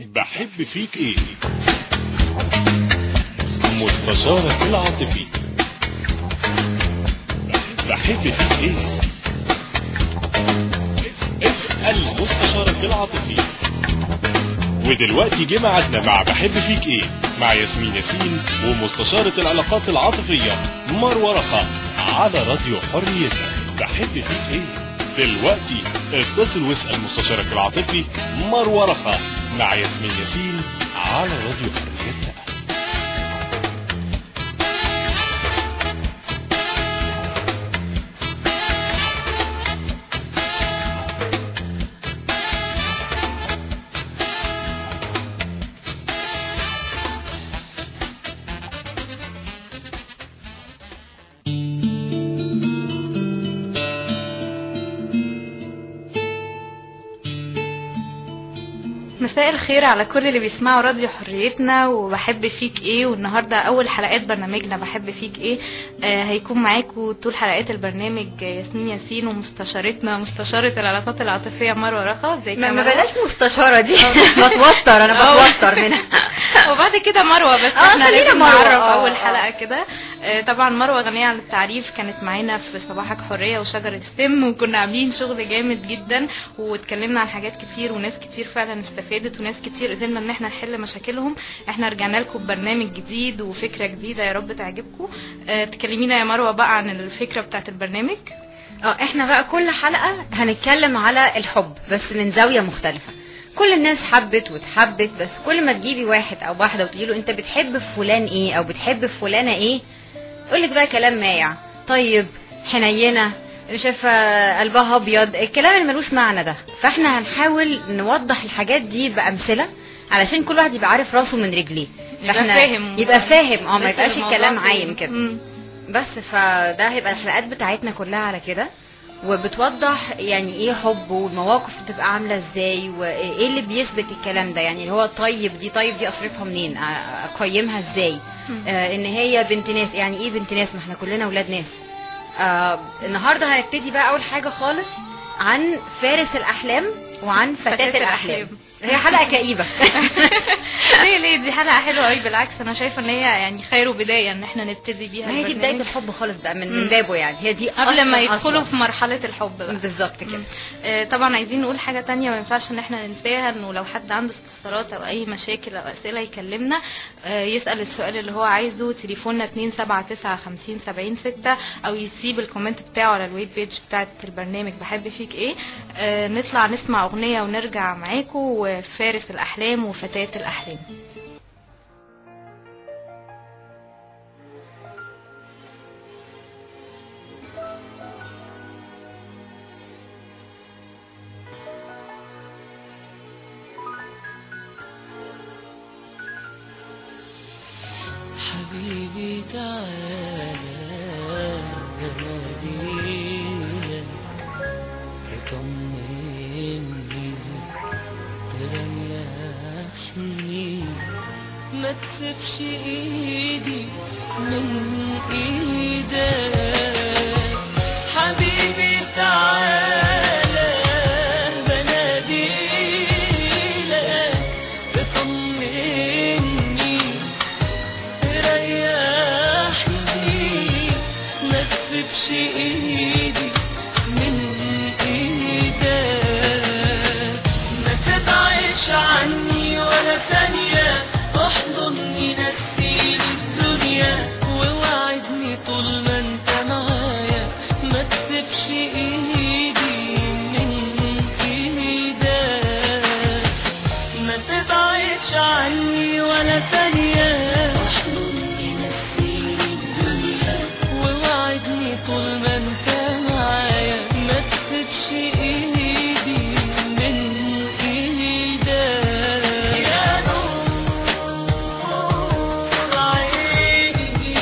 بحب فيك ايه مستشارك العاطفي بحب فيك ايه اسأل مستشارك العاطفي ودلوقتي جه ميعادنا مع بحب فيك ايه مع ياسمين ياسين ومستشارة العلاقات العاطفية مروة رخا على راديو حريتنا بحب فيك ايه دلوقتي اتصل واسأل مستشارك العاطفي مروة رخا مع ياسمين ياسين على راديو حريتنا مساء الخير على كل اللي بيسمعوا راديو حريتنا وبحب فيك ايه والنهارده اول حلقات برنامجنا بحب فيك ايه آه هيكون معاكم طول حلقات البرنامج ياسمين ياسين ومستشارتنا مستشارة العلاقات العاطفية مروة رخا ازيك يا ما, ما مروة؟ بلاش مستشارة دي بتوتر انا بتوتر منها وبعد كده مروة بس آه، احنا خلينا لازم مروة، نعرف آه، اول آه. حلقة كده آه، طبعا مروة غنية عن التعريف كانت معانا في صباحك حرية وشجرة السم وكنا عاملين شغل جامد جدا واتكلمنا عن حاجات كتير وناس كتير فعلا استفادت وناس كتير قدرنا ان احنا نحل مشاكلهم احنا رجعنا لكم ببرنامج جديد وفكرة جديدة يا رب تعجبكم آه، تكلمينا يا مروة بقى عن الفكرة بتاعت البرنامج اه احنا بقى كل حلقة هنتكلم على الحب بس من زاوية مختلفة كل الناس حبت واتحبت بس كل ما تجيبي واحد او واحدة وتقولي له انت بتحب فلان ايه او بتحب فلانة ايه يقول لك بقى كلام مايع طيب حنينة شايفة قلبها ابيض الكلام اللي ملوش معنى ده فاحنا هنحاول نوضح الحاجات دي بامثلة علشان كل واحد يبقى عارف راسه من رجليه يبقى فاحنا- فاهم يبقى فاهم اه ما داخل يبقاش الموضوع الكلام فين. عايم كده مم. بس فده هيبقى الحلقات بتاعتنا كلها على كده وبتوضح يعني ايه حب والمواقف بتبقى عامله ازاي وايه اللي بيثبت الكلام ده يعني اللي هو طيب دي طيب دي اصرفها منين أ- اقيمها ازاي مم. آه ان هي بنت ناس يعني ايه بنت ناس ما احنا كلنا ولاد ناس آه النهارده هنبتدي بقى اول حاجه خالص عن فارس الاحلام وعن فتاة, فتاة الاحلام الأحلام. هي حلقه كئيبه ليه ليه دي حلقة حلوة قوي بالعكس انا شايفة ان هي يعني خير بداية ان احنا نبتدي بيها ما هي دي البرنامج. بدايه الحب خالص بقى من, مم. من بابه يعني هي دي قبل ما أصلاً- يدخلوا أصلاً. في مرحلة الحب بقى بالظبط كده آه، طبعا عايزين نقول حاجة تانية ما ينفعش ان احنا ننساها انه لو حد عنده استفسارات او اي مشاكل او اسئلة يكلمنا آه، يسأل السؤال اللي هو عايزه تليفوننا 279 او يسيب الكومنت بتاعه على الويب بيج بتاعت البرنامج بحب فيك ايه آه، نطلع نسمع اغنية ونرجع معاكم وفارس الاحلام وفتاة الاحلام حبيبي تعالى بناديلك تطمني تريحني ما تسيبش ايدي من ايدك حبيبي تعالى بناديلك تطمني تريحني ما تسيبش ايدي من ايدك ما تبعدش عني ولا ثانية احضني نسيني الدنيا ووعدني طول ما انت معايا ما تسيبش ايدي من ايدك ما تبعدش عني ولا ثانية احضني نسيني الدنيا ووعدني طول ما انت معايا ما تسيبش ايدي من ايدك يا نور عيني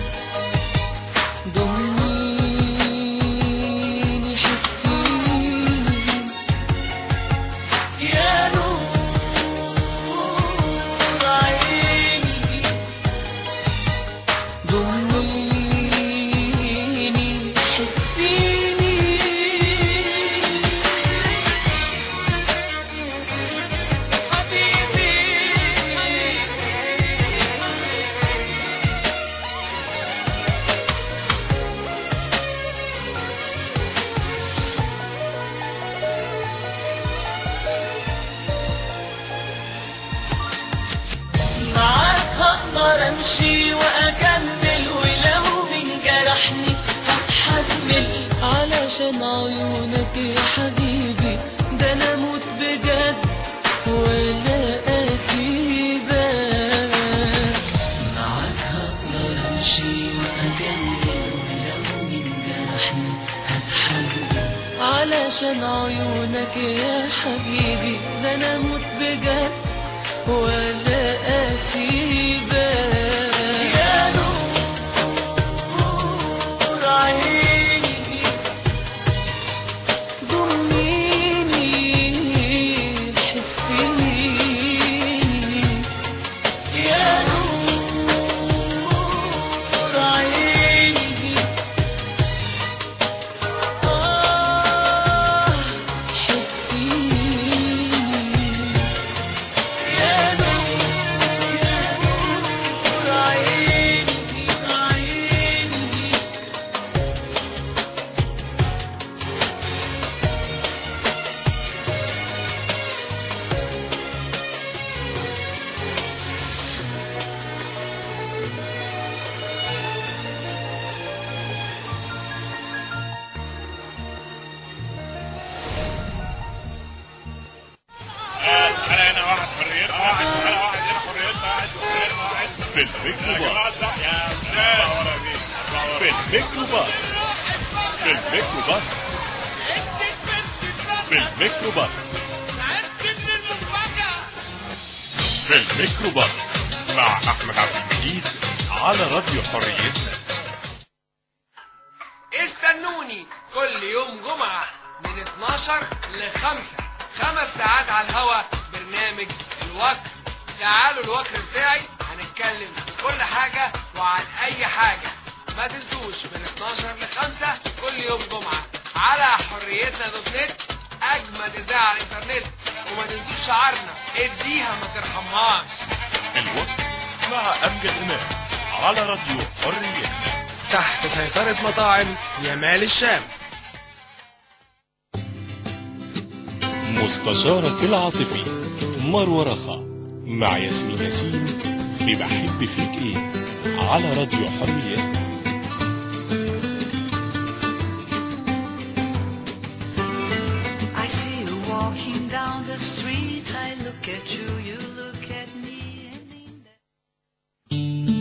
ضميني حسيني يا نور علشان عيونك يا حبيبي ده انا اموت بجد ولا اسيبك معاك هقدر امشي واكمل ولو مين جرحني هتحمل علشان عيونك يا حبيبي ده انا اموت بجد ولا اسيبك يا نور عيني ضميني حسيني يا نور عيني آه حسيني يا نور يا نور عيني عيني تعالى هنا واحد حريتنا واحد تعالى واحد هنا حريتنا واحد حريتنا واحد في يا جماعة الميكروباص صح يا استاذ في الميكروباص في الميكروباص في الميكروباص في الميكروباص مع احمد عبد المجيد على راديو حريتنا استنوني كل يوم جمعة من 12 ل 5 خمس ساعات على الهوا برنامج الوكر تعالوا الوكر بتاعي هنتكلم في كل حاجة وعن أي حاجة ما تنسوش من 12 ل 5 كل يوم جمعة على حريتنا دوت نت أجمد إذاعة على الإنترنت وما تنسوش شعارنا اديها ما ترحمهاش الوقت مع امجد امام على راديو حريتنا تحت سيطرة مطاعم يمال الشام مستشارك العاطفي مروة رخا مع ياسمين ياسين في بحب فيك ايه على راديو حريتنا I see you walking down the street. I look at you, you look at me. And in that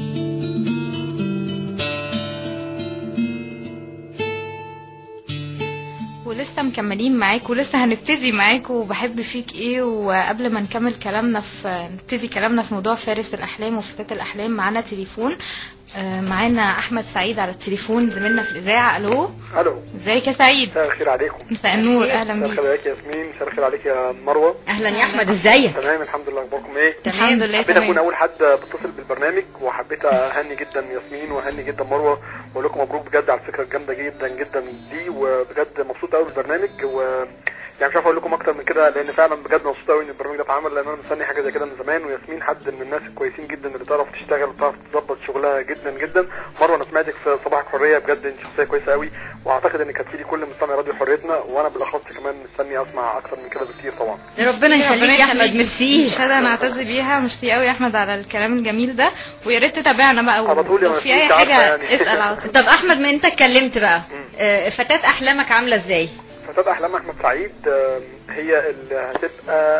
ولسه مكملين معاكم ولسه هنبتدي معاكم وبحب فيك ايه وقبل ما نكمل كلامنا في نبتدي كلامنا في موضوع فارس الاحلام وفتاة الاحلام معانا تليفون آه، معانا احمد سعيد على التليفون زميلنا في الاذاعه الو الو ازيك يا سعيد مساء الخير عليكم مساء النور اهلا مساء بيك الخير عليك يا ياسمين مساء الخير عليك يا مروه اهلا يا احمد ازيك تمام الحمد لله اخباركم ايه الحمد لله حبيت اكون تمام اول حد بتصل بالبرنامج وحبيت اهني جدا ياسمين واهني جدا مروه واقول لكم مبروك بجد على الفكره الجامده جدا جدا دي وبجد مبسوط قوي بالبرنامج و يعني مش عارف اقول لكم اكتر من كده لان فعلا بجد مبسوط قوي ان البرنامج ده اتعمل لان انا مستني حاجه زي كده من زمان وياسمين حد من الناس الكويسين جدا اللي تعرف تشتغل وتعرف تظبط شغلها جدا جدا مروه انا سمعتك في صباحك حريه بجد انت شخصيه كويسه قوي واعتقد ان كانت في كل مستمع راديو حريتنا وانا بالاخص كمان مستني اسمع اكتر من كده بكتير طبعا ربنا يخليك يا احمد ميرسي شهادة نعتز بيها ميرسي قوي يا احمد على الكلام الجميل ده ويا ريت تتابعنا بقى على طول يا ولو في اي مسكين، عارفة حاجه يعني. اسال على طول طب احمد ما انت اتكلمت بقى آه، فتاة احلامك عامله ازاي فتاة احلام احمد سعيد آم، هي اللي هتبقى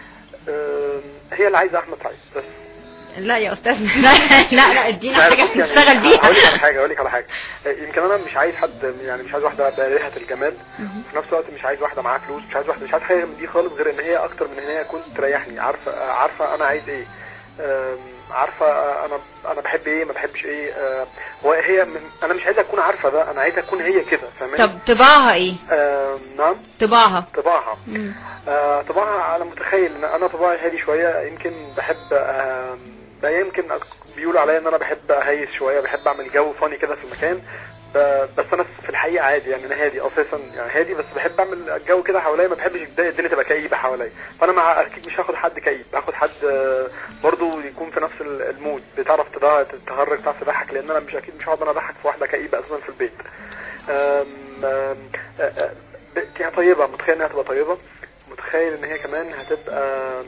آم، هي اللي عايزه احمد سعيد بس لا يا استاذنا لا لا لا ادينا لا، حاجه بص عشان يعني نشتغل هقول لك على بيها حاجه هقول لك على حاجه آه، يمكن انا مش عايز حد يعني مش عايز واحده بالغه الجمال وفي نفس الوقت مش عايز واحده معاها فلوس مش عايز واحده مش عايز حاجه من دي خالص غير ان هي اكتر من ان هي تكون تريحني عارفه آه، عارفه انا عايز ايه آم، عارفه آه، انا انا بحب ايه ما بحبش ايه آه، هو هي من انا مش عايزها تكون عارفه ده انا عايزها تكون هي كده فاهماني طب طباعها ايه آم، نعم طباعها طباعها مم. آه طبعا انا متخيل ان انا طباعي هادي شويه يمكن بحب آه يمكن أك- بيقولوا عليا ان انا بحب اهيس شويه بحب اعمل جو فاني كده في المكان ب- بس انا في الحقيقه عادي يعني انا هادي اساسا يعني هادي بس بحب اعمل جو كده حواليا ما بحبش الد- الدنيا تبقى كئيبه حواليا فانا مع اكيد مش هاخد حد كئيب هاخد حد آه، برضو يكون في نفس ال- المود بتعرف تضا- تتهرج تعرف تضحك لان انا مش اكيد مش هقعد انا اضحك في واحده كئيبه اساسا في البيت آم، آم، آه، آه، ب- هي طيبه متخيل انها تبقى طيبه متخيل ان هي كمان هتبقى آم،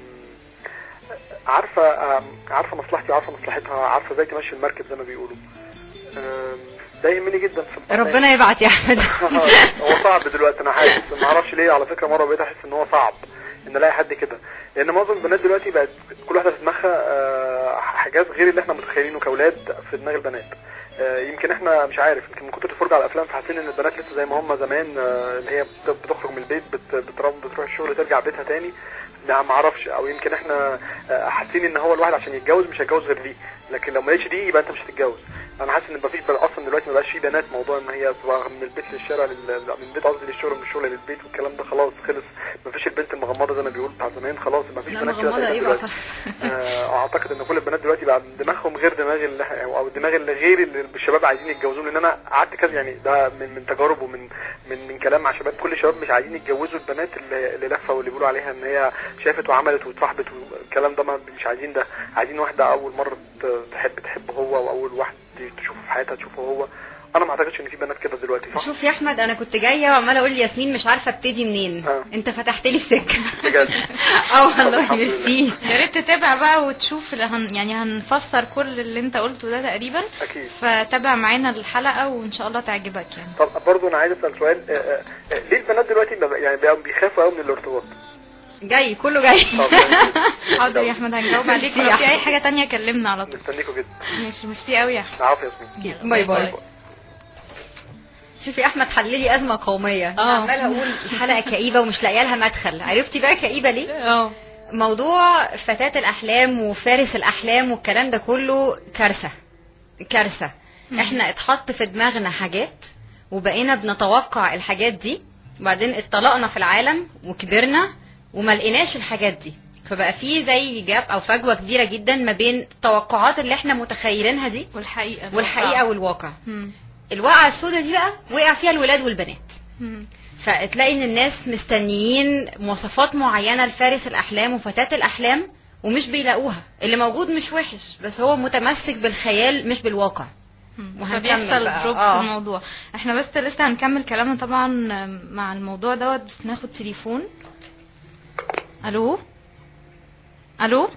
عارفه آم، عارفه مصلحتي وعارفه مصلحتها عارفه ازاي تمشي المركب زي ما بيقولوا آم، ده يهمني جدا في ربنا يبعت يا احمد هو صعب دلوقتي انا حاسس ما اعرفش ليه على فكره مره بقيت احس ان هو صعب ان الاقي حد كده لان معظم البنات دلوقتي بقت كل واحده في دماغها آه، حاجات غير اللي احنا متخيلينه كاولاد في دماغ البنات آه، يمكن احنا مش عارف يمكن من كتر الفرجه على الافلام فحاسين ان البنات لسه زي ما هم زمان آه، اللي هي بت- بتخرج من البيت بت- بترم بتروح الشغل ترجع بيتها تاني لا ما اعرفش او يمكن احنا آه، حاسين ان هو الواحد عشان يتجوز مش هيتجوز غير دي لكن لو ما لقيتش دي يبقى انت مش هتتجوز انا حاسس ان مفيش بل اصلا دلوقتي ما بقاش في بنات موضوع ان هي تبقى من البيت للشارع لل... من البيت قصدي للشغل من الشغل للبيت والكلام ده خلاص خلص مفيش البنت المغمضه زي ما بيقول بتاع زمان خلاص مفيش لا بنات كده مغمضة زي ايه بقى دلوقتي آه، اعتقد ان كل البنات دلوقتي بقى دماغهم غير دماغ اللي او الدماغ اللي غير اللي الشباب عايزين يتجوزوه لان انا قعدت كذا يعني ده من من تجارب ومن من من كلام مع شباب كل الشباب مش عايزين يتجوزوا البنات اللي اللي لفه واللي بيقولوا عليها ان هي شافت وعملت وتصاحبت والكلام ده ما مش عايزين ده عايزين واحده اول مره ت- تحب تحب هو واول واحد تشوفه في حياتها تشوفه هو انا ما اعتقدش ان في بنات كده دلوقتي صح شوف يا احمد انا كنت جايه وعماله اقول لياسمين مش عارفه ابتدي منين آه. انت فتحت لي السكه بجد اه والله الحمد لله. ميرسي يا ريت تتابع بقى وتشوف اللي هن يعني هنفسر كل اللي انت قلته ده تقريبا اكيد فتابع معانا الحلقه وان شاء الله تعجبك يعني طب برضه انا عايز اسال سؤال آه، آه، آه، ليه البنات دلوقتي ما بق- يعني بقوا بيخافوا قوي من الارتباط جاي كله جاي طب يعني حاضر يا احمد هنجاوب عليك ميرسي ولو يا في اي أحمد. حاجه تانية كلمنا على طول مستنيكوا جدا ماشي ميرسي قوي يا احمد العفو يا ياسمين باي باي شوفي احمد حل لي ازمه قوميه انا آه. عماله اقول الحلقه كئيبه ومش لاقيه لها مدخل عرفتي بقى كئيبه ليه اه موضوع فتاة الأحلام وفارس الأحلام والكلام ده كله كارثة كارثة احنا اتحط في دماغنا حاجات وبقينا بنتوقع الحاجات دي وبعدين اتطلقنا في العالم وكبرنا وما لقيناش الحاجات دي فبقى في زي جاب او فجوه كبيره جدا ما بين التوقعات اللي احنا متخيلينها دي والحقيقه والحقيقه والواقع مم. الواقعه السوداء دي بقى وقع فيها الولاد والبنات مم. فتلاقي ان الناس مستنيين مواصفات معينه لفارس الاحلام وفتاه الاحلام ومش بيلاقوها اللي موجود مش وحش بس هو متمسك بالخيال مش بالواقع مم. وهنكمل فبيحصل بقى. دروب آه. في الموضوع احنا بس لسه هنكمل كلامنا طبعا مع الموضوع دوت بس ناخد تليفون الو الو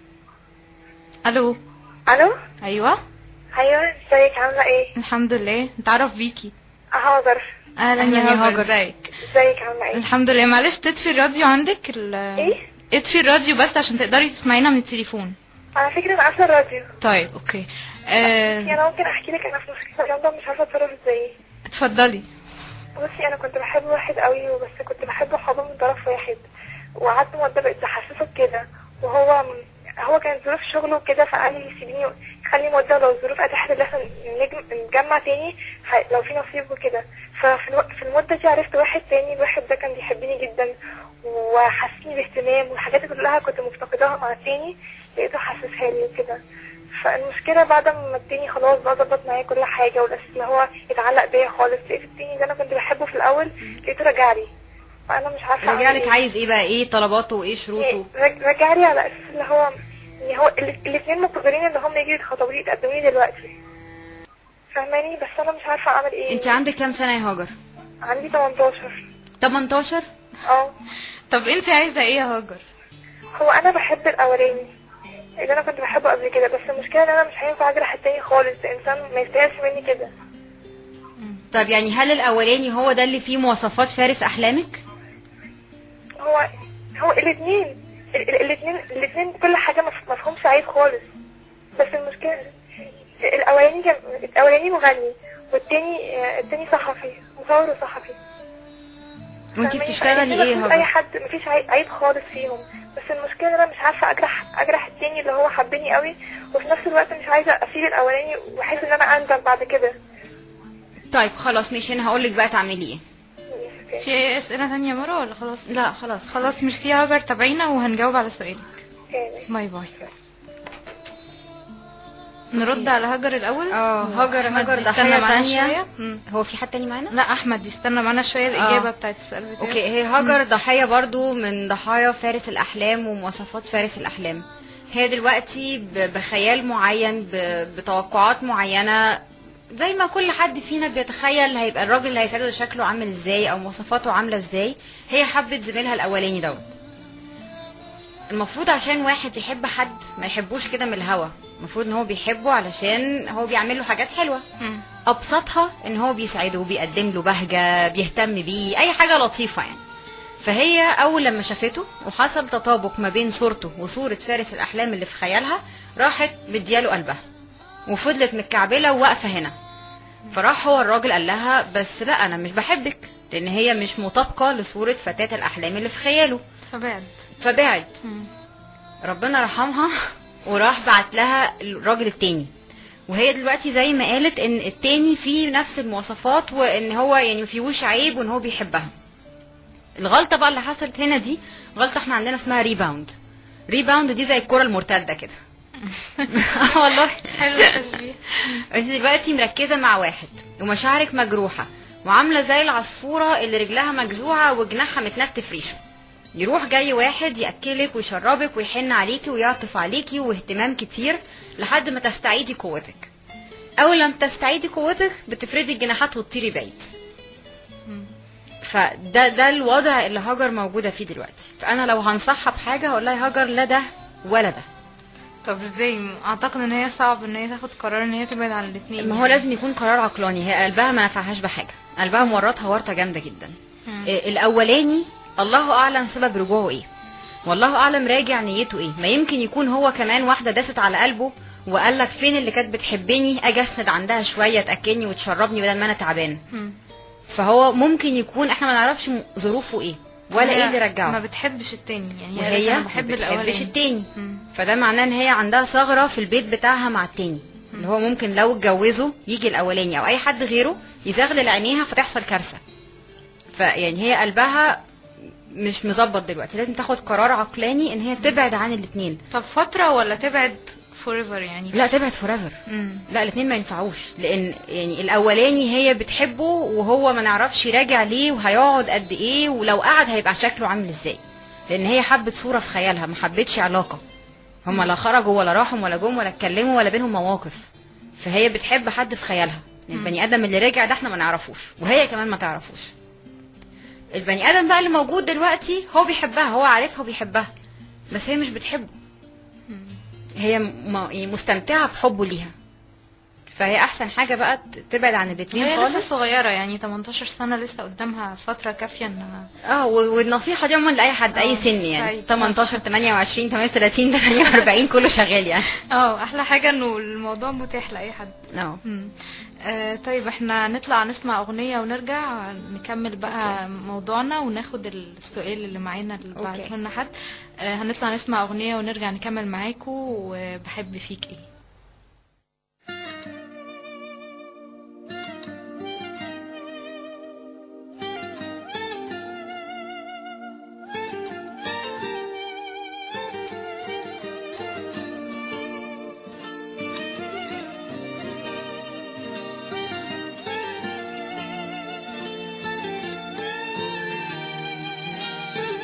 الو الو ايوه ايوه ازيك عامله ايه الحمد لله نتعرف بيكي هاجر اهلا أهلاً يا يا هاجر هاجر. ازيك ازيك عامله ايه الحمد لله معلش تطفي الراديو عندك ال... ايه اطفي الراديو بس عشان تقدري تسمعينا من التليفون على فكره انا قافله الراديو طيب اوكي يعني آه... انا ممكن احكي لك انا في مشكله جامده مش عارفه اتصرف ازاي اتفضلي بصي انا كنت بحب واحد قوي وبس كنت بحبه حب من طرف واحد وقعدت مده بقيت بحسسه بكده وهو هو كان ظروف شغله كده فقال لي سيبيني خلي مده لو الظروف اتاحت ان احنا نجم- نتجمع تاني ح- لو في نصيب وكده ففي الوقت في المده دي عرفت واحد تاني الواحد ده كان بيحبني جدا وحسسني باهتمام والحاجات دي كلها كنت مفتقداها مع التاني لقيته حسسها لي وكده فالمشكله بعد ما التاني خلاص بقى ظبط معايا كل حاجه والاساس اللي هو اتعلق بيا خالص لقيت التاني اللي انا كنت بحبه في الاول لقيته رجع لي فانا مش عارفه رجع أعمل لك إيه. عايز ايه بقى ايه طلباته وايه شروطه رج- رجع لي على اساس اللي هو ان هو الاثنين مقررين ان هم يجوا يتخطبوا لي يتقدموا لي دلوقتي فاهماني بس انا مش عارفه اعمل ايه انت عندك كام سنه يا هاجر عندي 18 18 اه طب انت عايزه ايه يا هاجر هو انا بحب الاولاني اللي انا كنت بحبه قبل كده بس المشكله ان انا مش هينفع اجرح التاني خالص ده انسان ما يستاهلش مني كده طب يعني هل الاولاني هو ده اللي فيه مواصفات فارس احلامك هو هو الاثنين الاثنين الاثنين كل حاجه ما فيهمش عيب خالص بس المشكله الاولاني كان الاولاني مغني والتاني آه، التاني صحفي مصور وصحفي وانت فاهماني؟ بتشتغلي فالاتنين ايه مفيش يا اي هاجر حد مفيش عي- عيب خالص فيهم بس المشكله ان انا مش عارفه اجرح اجرح التاني اللي هو حبني قوي وفي نفس الوقت مش عايزه اسيب الاولاني واحس ان انا اندم بعد كده طيب خلاص ماشي انا هقول لك بقى تعملي ايه في اي اسئله تانية مره ولا خلاص لا خلاص خلاص ميرسي يا هاجر تابعينا وهنجاوب على سؤالك يعني باي باي نرد على هاجر الاول اه هاجر أحمد هاجر يستنى ضحيه معانا تانية شوية. مم. هو في حد تاني معانا لا احمد يستنى معانا شويه الاجابه بتاعت السؤال بتاعه اوكي هي هاجر ضحيه برضو من ضحايا فارس الاحلام ومواصفات فارس الاحلام هي دلوقتي ب- بخيال معين ب- بتوقعات معينه زي ما كل حد فينا بيتخيل هيبقى الراجل اللي هيساعده ده شكله عامل ازاي او مواصفاته عامله ازاي هي حبت زميلها الاولاني دوت المفروض عشان واحد يحب حد ما يحبوش كده من الهوا المفروض ان هو بيحبه علشان هو بيعمل له حاجات حلوه مم. ابسطها ان هو بيسعده بيقدم له بهجه بيهتم بيه اي حاجه لطيفه يعني فهي اول لما شافته وحصل تطابق ما بين صورته وصوره فارس الاحلام اللي في خيالها راحت مدياله قلبها وفضلت متكعبله وواقفه هنا فراح هو الراجل قال لها بس لا انا مش بحبك لان هي مش مطابقه لصوره فتاه الاحلام اللي في خياله فبعد فبعد مم. ربنا رحمها وراح بعت لها الراجل التاني وهي دلوقتي زي ما قالت ان التاني فيه نفس المواصفات وان هو يعني مفيهوش عيب وان هو بيحبها الغلطه بقى اللي حصلت هنا دي غلطه احنا عندنا اسمها ريباوند ريباوند دي زي الكره المرتده كده اه والله حلو التشبيه انت دلوقتي مركزه مع واحد ومشاعرك مجروحه وعامله زي العصفوره اللي رجلها مجزوعه وجناحها متنتف ريشه يروح جاي واحد ياكلك ويشربك ويحن عليكي ويعطف عليكي واهتمام كتير لحد ما تستعيدي قوتك اول لما تستعيدي قوتك بتفردي الجناحات وتطيري بعيد مم. فده ده الوضع اللي هاجر موجوده فيه دلوقتي فانا لو هنصحها بحاجه هقول لها هاجر لا ده ولا ده طب ازاي اعتقد ان هي صعب ان هي تاخد قرار ان هي تبعد عن الاثنين ما هو لازم يكون قرار عقلاني هي قلبها ما نفعهاش بحاجه قلبها مورطها ورطه جامده جدا إيه، الاولاني الله اعلم سبب رجوعه ايه والله اعلم راجع نيته ايه ما يمكن يكون هو كمان واحده داست على قلبه وقال لك فين اللي كانت بتحبني اجي اسند عندها شويه تاكلني وتشربني بدل ما انا تعبان فهو ممكن يكون احنا ما نعرفش م- ظروفه ايه ولا ايه اللي ما رجعه بتحبش التاني يعني وهي انا ما بحب بتحبش الاولاني التاني مم. فده معناه ان هي عندها ثغره في البيت بتاعها مع التاني اللي هو ممكن لو اتجوزوا يجي الاولاني او اي حد غيره يزغلل عينيها فتحصل كارثه فيعني هي قلبها مش مظبط دلوقتي لازم تاخد قرار عقلاني ان هي تبعد عن الاتنين طب فتره ولا تبعد فوريفر يعني لا تبعد فوريفر مم. لا الاثنين ما ينفعوش لان يعني الاولاني هي بتحبه وهو ما نعرفش يراجع ليه وهيقعد قد ايه ولو قعد هيبقى شكله عامل ازاي لان هي حبت صوره في خيالها ما حبتش علاقه هما لا خرجوا ولا راحوا ولا جم ولا اتكلموا ولا بينهم مواقف فهي بتحب حد في خيالها يعني البني ادم اللي رجع ده احنا ما نعرفوش وهي كمان ما تعرفوش البني ادم بقى اللي موجود دلوقتي هو بيحبها هو عارفها وبيحبها بس هي مش بتحبه هي م- يعني مستمتعه بحبه ليها فهي احسن حاجه بقى ت- تبعد عن الاثنين هي لسه خالص صغيره يعني 18 سنه لسه قدامها فتره كافيه ان اه و- والنصيحه دي عموما لاي حد اي آه، سن يعني أيوة. 18 28 38 48 كله شغال يعني اه احلى حاجه انه الموضوع متاح لاي حد اه مم. آه طيب احنا نطلع نسمع اغنيه ونرجع نكمل بقى موضوعنا وناخد السؤال اللي معانا اللي أوكي. بعته لنا حد آه هنطلع نسمع اغنيه ونرجع نكمل معاكم وبحب فيك ايه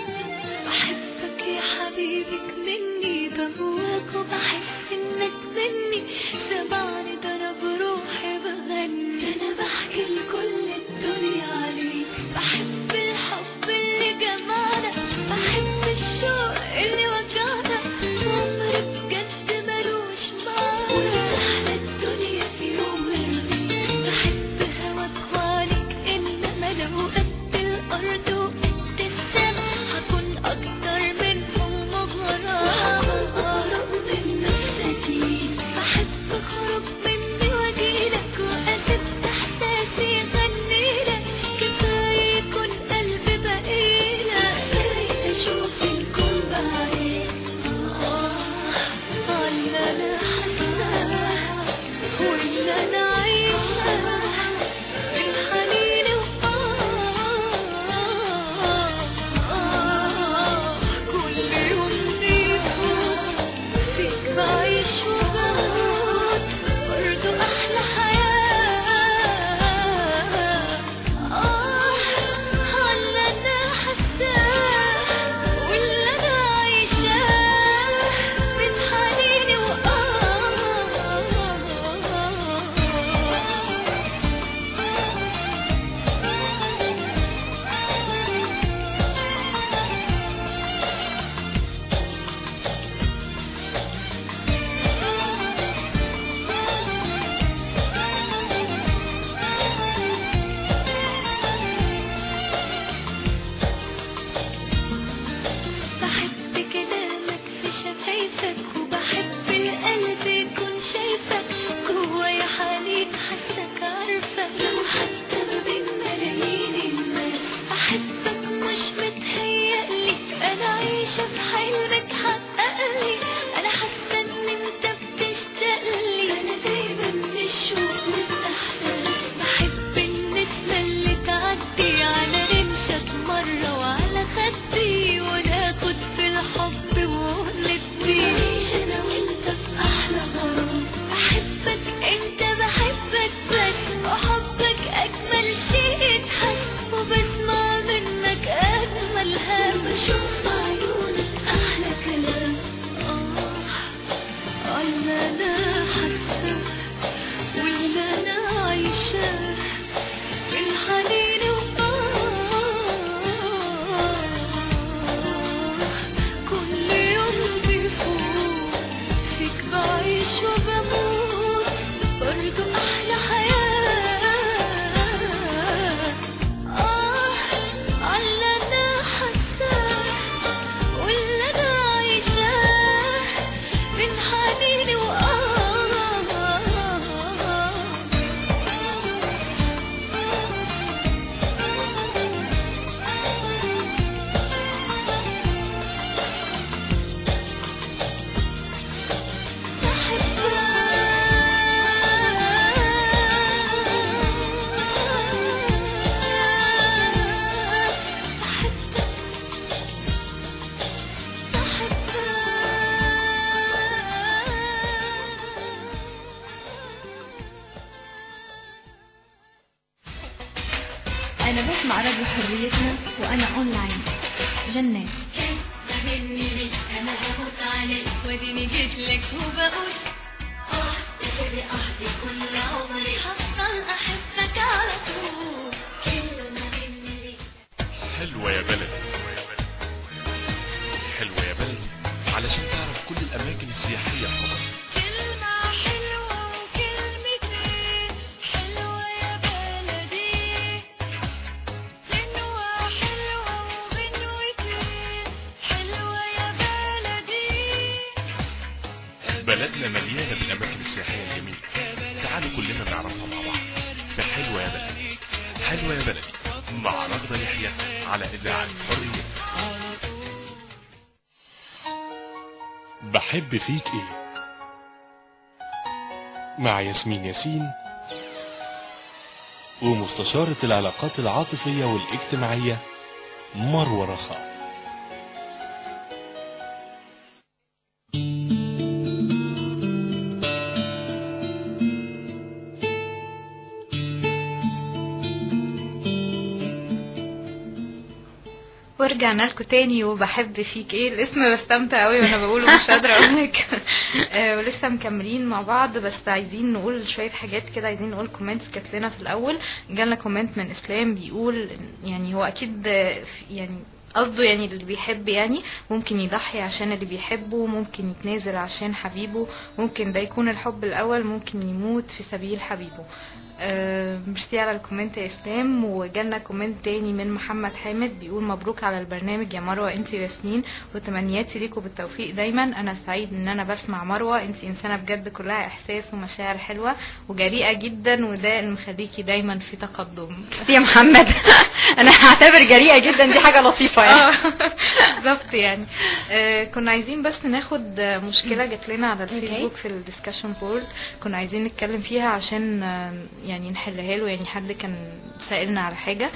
بحبك يا حبيبي مني بهواك وبحس انك من راديو حريتنا وأنا أونلاين جنات مني انا هموت عليك واديني جيت لك وبقول اه تسيبي احضي كل عمري هفضل احبك على طول كلمة مني حلوة يا بلدي حلوة يا بلدي علشان تعرف كل الأماكن السياحية في مصر كلمة حلوة وكلمتين حلوة يا بلدي غنوة حلوة وغنوتين حلوة يا بلدي بلدنا مليانة بالأماكن السياحية الجميلة تعالوا كلنا نعرفها مع بعض في حلوة يا بلدي حلوة يا بلدي مع رغدة يحيى على إذاعة حرية بحب فيك ايه مع ياسمين ياسين ومستشارة العلاقات العاطفية والاجتماعية مروة رخاء ورجعنا لكم تاني وبحب فيك ايه الاسم بستمتع قوي وانا بقوله مش قادره اقول لك آه، ولسه مكملين مع بعض بس عايزين نقول شويه حاجات كده عايزين نقول كومنتس جات لنا في الاول جالنا كومنت من اسلام بيقول يعني هو اكيد آه، في- يعني قصده يعني اللي بيحب يعني ممكن يضحي عشان اللي بيحبه ممكن يتنازل عشان حبيبه ممكن ده يكون الحب الأول ممكن يموت في سبيل حبيبه آه، ميرسي على الكومنت يا اسلام وجالنا كومنت تاني من محمد حامد بيقول مبروك على البرنامج يا مروه انت وياسمين وتمنياتي ليكم بالتوفيق دايما انا سعيد ان انا بسمع مروه انت انسانه بجد كلها احساس ومشاعر حلوه وجريئه جدا وده اللي مخليكي دايما في تقدم ميرسي يا محمد انا هعتبر جريئه جدا دي حاجه لطيفه يعني اه بالظبط يعني آه، كنا عايزين بس ناخد آه، مشكله جات لنا على الفيسبوك في الديسكشن بورد كنا عايزين نتكلم فيها عشان آه، يعني نحلها له يعني حد كان سائلنا على حاجه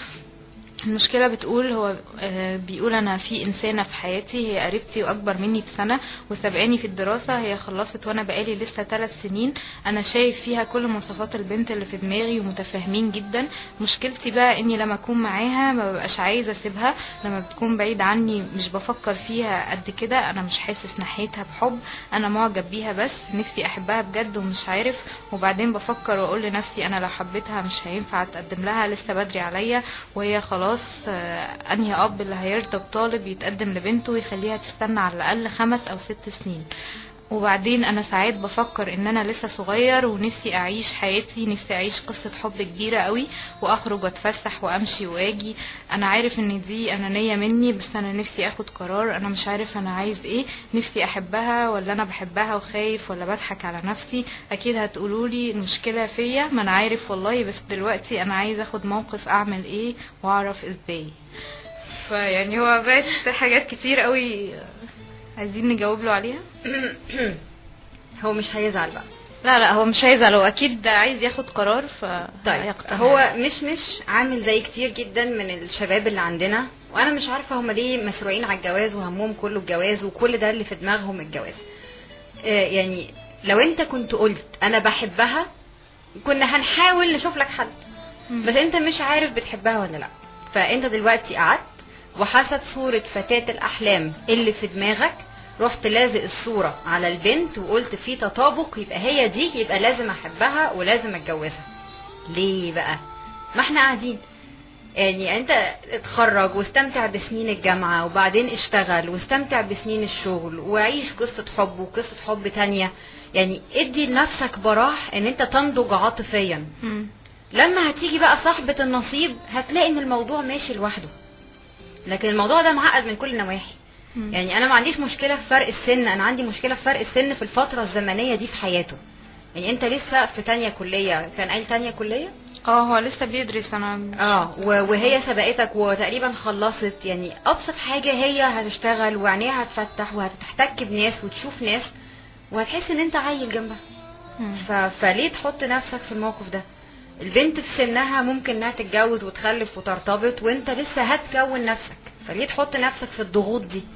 المشكلة بتقول هو آه، بيقول أنا في إنسانة في حياتي هي قريبتي وأكبر مني بسنة وسبقاني في الدراسة هي خلصت وأنا بقالي لسه ثلاث سنين أنا شايف فيها كل مواصفات البنت اللي في دماغي ومتفاهمين جدا مشكلتي بقى إني لما أكون معاها ما ببقاش عايزة أسيبها لما بتكون بعيد عني مش بفكر فيها قد كده أنا مش حاسس ناحيتها بحب أنا معجب بيها بس نفسي أحبها بجد ومش عارف وبعدين بفكر وأقول لنفسي أنا لو حبيتها مش هينفع أتقدم لها لسه بدري عليا وهي خلاص آه، انهي اب اللي هيرضى بطالب يتقدم لبنته ويخليها تستنى على الاقل خمس او ست سنين وبعدين انا ساعات بفكر ان انا لسه صغير ونفسي اعيش حياتي نفسي اعيش قصة حب كبيرة قوي واخرج واتفسح وامشي واجي انا عارف ان دي انانية مني بس انا نفسي اخد قرار انا مش عارف انا عايز ايه نفسي احبها ولا انا بحبها وخايف ولا بضحك على نفسي اكيد هتقولولي المشكلة فيا ما انا عارف والله بس دلوقتي انا عايز اخد موقف اعمل ايه واعرف ازاي فيعني هو بقت حاجات كتير قوي عايزين نجاوب له عليها هو مش هيزعل بقى لا لا هو مش هيزعل هو اكيد عايز ياخد قرار ف طيب هو مش مش عامل زي كتير جدا من الشباب اللي عندنا وانا مش عارفه هم ليه مسروقين على الجواز وهمهم كله الجواز وكل ده اللي في دماغهم الجواز آه، يعني لو انت كنت قلت انا بحبها كنا هنحاول نشوف لك حل بس انت مش عارف بتحبها ولا لا فانت دلوقتي قعدت وحسب صورة فتاة الأحلام اللي في دماغك رحت لازق الصورة على البنت وقلت في تطابق يبقى هي دي يبقى لازم أحبها ولازم أتجوزها ليه بقى ما احنا قاعدين يعني انت اتخرج واستمتع بسنين الجامعة وبعدين اشتغل واستمتع بسنين الشغل وعيش قصة حب وقصة حب تانية يعني ادي لنفسك براح ان انت تنضج عاطفيا لما هتيجي بقى صاحبة النصيب هتلاقي ان الموضوع ماشي لوحده لكن الموضوع ده معقد من كل النواحي يعني انا ما عنديش مشكله في فرق السن انا عندي مشكله في فرق السن في الفتره الزمنيه دي في حياته يعني انت لسه في تانية كليه كان قايل تانية كليه اه هو لسه بيدرس انا اه و- وهي سبقتك وتقريبا خلصت يعني ابسط حاجه هي هتشتغل وعينيها هتفتح وهتحتك بناس وتشوف ناس وهتحس ان انت عيل جنبها ف... فليه تحط نفسك في الموقف ده البنت في سنها ممكن انها تتجوز وتخلف وترتبط وانت لسه هتكون نفسك فليه تحط نفسك في الضغوط دي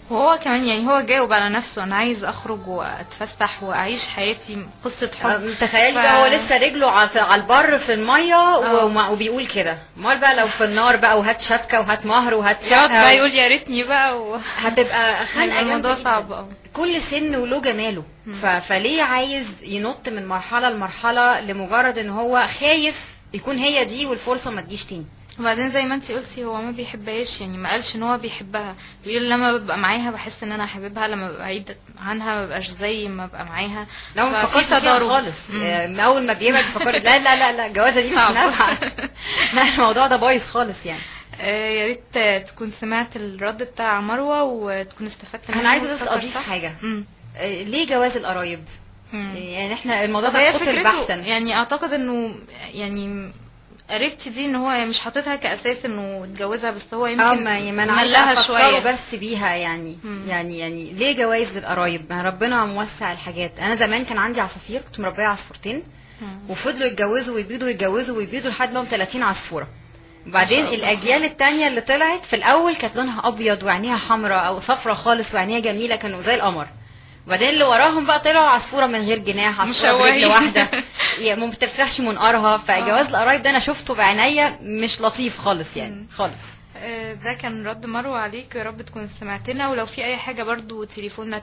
وهو كمان يعني هو جاوب على نفسه انا عايز اخرج واتفسح واعيش حياتي قصه حب أم، تخيلي ف- بقى هو لسه رجله ع- في- على البر في الميه آه. وما- وبيقول كده امال بقى لو في النار بقى وهات شبكه وهات مهر وهات يقعد بقى شقه يقول يا ريتني بقى و... هتبقى خانقه هيبقى الموضوع جامدة صعب جداً. اه كل سن وله جماله ف... فليه عايز ينط من مرحله لمرحله لمجرد ان هو خايف يكون هي دي والفرصه ما تجيش تاني وبعدين زي ما انتي قلتي هو ما بيحبهاش يعني ما قالش ان هو بيحبها بيقول لما ببقى معاها بحس ان انا حاببها لما ببقى بعيد عنها ما ببقاش زي ما ببقى معاها لو ما ففي فكرت فيها تضارب. خالص مم. آه، اول ما بيبعد فكر لا لا لا لا الجوازه دي مش صعب. نافعه لا الموضوع ده بايظ خالص يعني آه، يا ريت آه، تكون سمعت الرد بتاع مروه وتكون استفدت منه انا عايزه بس وتفكر اضيف صح. حاجه مم. آه، ليه جواز القرايب مم. يعني احنا الموضوع طب هي ده خطر فكرته بحثا يعني اعتقد انه يعني قريبتي دي ان هو مش حاططها كاساس انه اتجوزها بس هو يمكن اه ما ما انا عايزه ملها افكره شويه بس بيها يعني مم. يعني يعني ليه جواز للقرايب ما ربنا موسع الحاجات انا زمان كان عندي عصافير كنت مربيه عصفورتين مم. وفضلوا يتجوزوا ويبيضوا يتجوزوا ويبيضوا لحد ما هم 30 عصفوره وبعدين ما شاء الله. الاجيال التانية اللي طلعت في الاول كانت لونها ابيض وعينيها حمراء او صفرة خالص وعينيها جميله كانوا زي القمر وبعدين اللي وراهم بقى طلعوا عصفوره من غير جناح عصفوره برجل مشوهين. واحده يعني ما بتفتحش منقارها فجواز القرايب ده انا شفته بعينيا مش لطيف خالص يعني مم. خالص آه، ده كان رد مروه عليك يا رب تكون سمعتنا ولو في اي حاجه برضو تليفوننا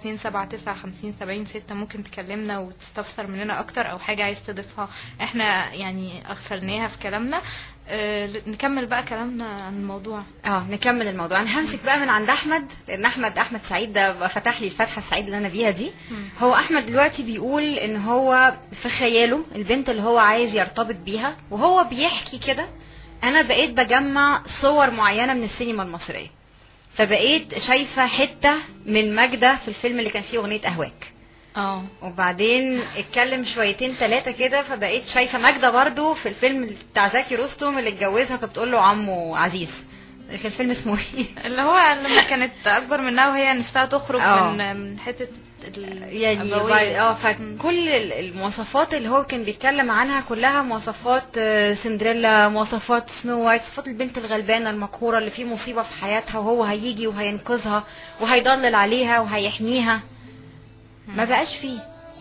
279 6 ممكن تكلمنا وتستفسر مننا اكتر او حاجه عايز تضيفها احنا يعني اغفلناها في كلامنا آه، نكمل بقى كلامنا عن الموضوع اه نكمل الموضوع انا همسك بقى من عند احمد لان احمد احمد سعيد ده بقى فتح لي الفتحه السعيده اللي انا بيها دي هو احمد دلوقتي بيقول ان هو في خياله البنت اللي هو عايز يرتبط بيها وهو بيحكي كده انا بقيت بجمع صور معينه من السينما المصريه فبقيت شايفه حته من ماجده في الفيلم اللي كان فيه اغنيه اهواك اه وبعدين اتكلم شويتين ثلاثة كده فبقيت شايفة ماجدة برضو في الفيلم بتاع زكي رستم اللي اتجوزها كانت بتقول له عمه عزيز كان الفيلم اسمه ايه؟ اللي هو لما كانت اكبر منها وهي نفسها تخرج آه. من من حته ال- يعني الأبوية. بعد- اه فكل ال- المواصفات اللي هو كان بيتكلم عنها كلها مواصفات آه، سندريلا مواصفات سنو وايت صفات البنت الغلبانه المقهوره اللي في مصيبه في حياتها وهو هيجي وهينقذها وهيضلل عليها وهيحميها ما بقاش فيه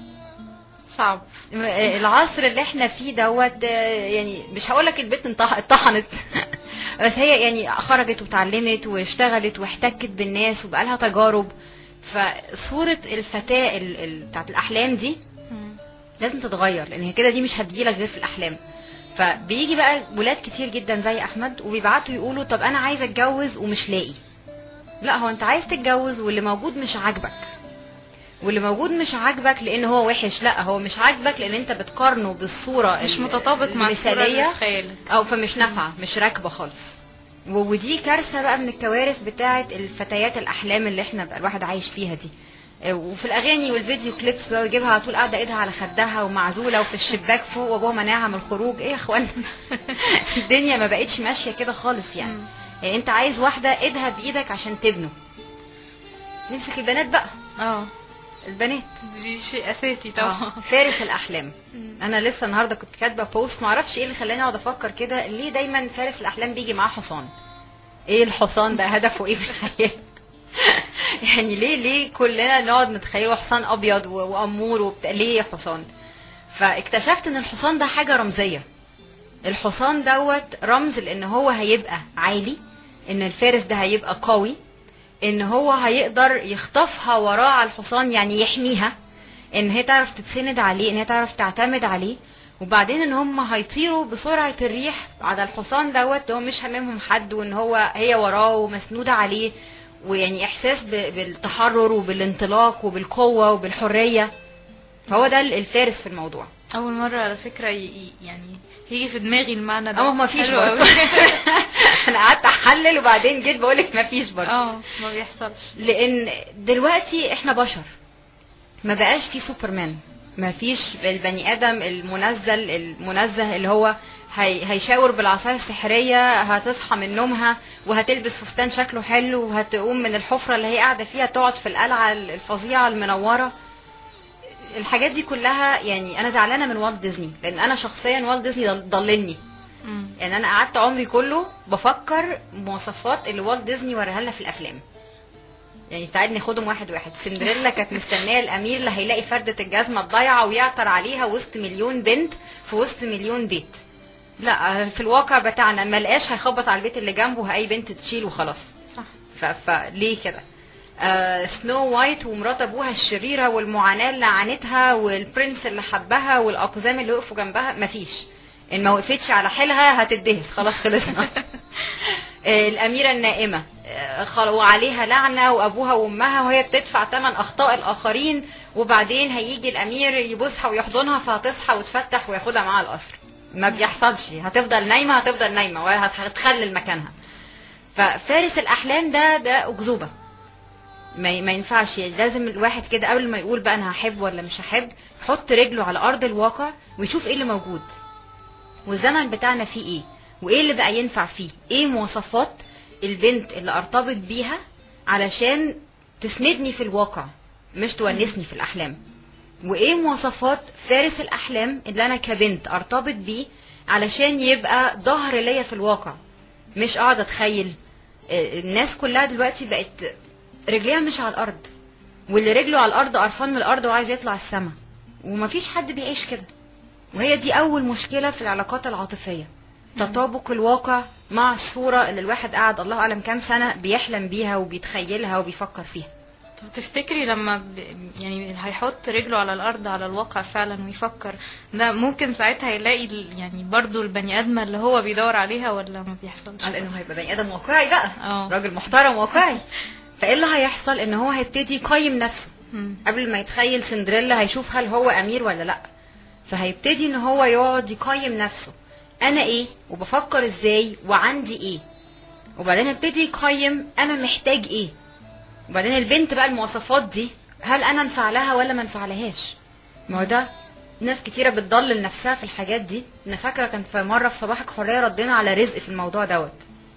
صعب م- آه، العصر اللي احنا فيه دوت آه، يعني مش هقول لك البنت انطح- اتطحنت بس هي يعني خرجت وتعلمت واشتغلت واحتكت بالناس وبقى لها تجارب فصورة الفتاة ال- ال- بتاعت الأحلام دي مم. لازم تتغير لان هي كده دي مش هتجيلك غير في الاحلام فبيجي بقى ولاد كتير جدا زي احمد وبيبعتوا يقولوا طب انا عايز اتجوز ومش لاقي لا هو انت عايز تتجوز واللي موجود مش عاجبك واللي موجود مش عاجبك لان هو وحش لا هو مش عاجبك لان انت بتقارنه بالصوره مش ال- متطابق مع الصورة اللي المثاليه في خيالك او فمش نافعه مش راكبه خالص و- ودي كارثه بقى من الكوارث بتاعه الفتيات الاحلام اللي احنا بقى الواحد عايش فيها دي آه، وفي الاغاني والفيديو كليبس بقى ويجيبها على طول قاعده ايدها على خدها ومعزوله وفي الشباك فوق وابوها مناعها من الخروج ايه يا اخوان الدنيا ما بقتش ماشيه كده خالص يعني مم. يعني انت عايز واحده ايدها بايدك عشان تبنوا نمسك البنات بقى اه البنات دي شيء اساسي آه، طبعا فارس الاحلام مم. انا لسه النهارده كنت كاتبه بوست معرفش ايه اللي خلاني اقعد افكر كده ليه دايما فارس الاحلام بيجي معاه حصان ايه الحصان ده هدفه ايه في الحياه يعني ليه ليه كلنا نقعد نتخيله حصان ابيض و- وامور وبتاع ليه حصان فاكتشفت ان الحصان ده حاجه رمزيه الحصان دوت رمز لان هو هيبقى عالي ان الفارس ده هيبقى قوي ان هو هيقدر يخطفها وراه على الحصان يعني يحميها ان هي تعرف تتسند عليه ان هي تعرف تعتمد عليه وبعدين ان هم هيطيروا بسرعه الريح على الحصان دوت هو مش هاممهم حد وان هو هي وراه ومسنوده عليه ويعني احساس ب- بالتحرر وبالانطلاق وبالقوه وبالحريه فهو ده الفارس في الموضوع اول مره على فكره ي- ي- يعني يجي في دماغي المعنى ده اه ما فيش حلو برضه أوي. انا قعدت احلل وبعدين جيت بقول لك ما فيش برضه اه ما بيحصلش لان دلوقتي احنا بشر ما بقاش في سوبرمان ما فيش البني ادم المنزل المنزه اللي هو هي هيشاور بالعصايه السحريه هتصحى من نومها وهتلبس فستان شكله حلو وهتقوم من الحفره اللي هي قاعده فيها تقعد في القلعه الفظيعه المنوره الحاجات دي كلها يعني انا زعلانه من والت ديزني لان انا شخصيا والت ديزني ضل- ضللني مم. يعني انا قعدت عمري كله بفكر مواصفات اللي والت ديزني وراها لنا في الافلام يعني تعالي ناخدهم واحد واحد سندريلا كانت مستنيه الامير اللي هيلاقي فرده الجزمه الضايعه ويعثر عليها وسط مليون بنت في وسط مليون بيت لا في الواقع بتاعنا ما لقاش هيخبط على البيت اللي جنبه اي بنت تشيل وخلاص صح ف... فليه كده آه سنو وايت ومرات ابوها الشريره والمعاناه اللي عانتها والبرنس اللي حبها والاقزام اللي وقفوا جنبها مفيش ان ما وقفتش على حيلها هتدهس خلاص خلصنا آه، الأميرة النائمة آه، خل- وعليها لعنة وأبوها وأمها وهي بتدفع ثمن أخطاء الآخرين وبعدين هيجي الأمير يبوسها ويحضنها فهتصحى وتفتح وياخدها معاها القصر ما بيحصلش هتفضل نايمة هتفضل نايمة وهتخلل مكانها ففارس الأحلام ده ده أكذوبة ما ما ينفعش يعني لازم الواحد كده قبل ما يقول بقى أنا هحب ولا مش هحب يحط رجله على أرض الواقع ويشوف إيه اللي موجود والزمن بتاعنا فيه ايه وايه اللي بقى ينفع فيه ايه مواصفات البنت اللي ارتبط بيها علشان تسندني في الواقع مش تونسني في الاحلام وايه مواصفات فارس الاحلام اللي انا كبنت ارتبط بيه علشان يبقى ظهر ليا في الواقع مش اقعد اتخيل آه، الناس كلها دلوقتي بقت رجليها مش على الارض واللي رجله على الارض قرفان من الارض وعايز يطلع السما ومفيش حد بيعيش كده وهي دي أول مشكلة في العلاقات العاطفية تطابق الواقع مع الصورة اللي الواحد قاعد الله أعلم كام سنة بيحلم بيها وبيتخيلها وبيفكر فيها طب تفتكري لما ب... يعني هيحط رجله على الارض على الواقع فعلا ويفكر ده ممكن ساعتها يلاقي ال- يعني برضو البني ادمه اللي هو بيدور عليها ولا ما بيحصلش على انه هيبقى بني ادم واقعي بقى اه راجل محترم واقعي فايه اللي هيحصل ان هو هيبتدي يقيم نفسه مم. قبل ما يتخيل سندريلا هيشوف هل هو امير ولا لا فهيبتدي ان هو يقعد يقيم نفسه انا ايه وبفكر ازاي وعندي ايه وبعدين هيبتدي يقيم انا محتاج ايه وبعدين البنت بقى المواصفات دي هل انا انفع لها ولا ما انفعلهاش ما هو ده ناس كتيرة بتضلل نفسها في الحاجات دي انا فاكرة كان في مرة في صباحك حرية ردينا على رزق في الموضوع دوت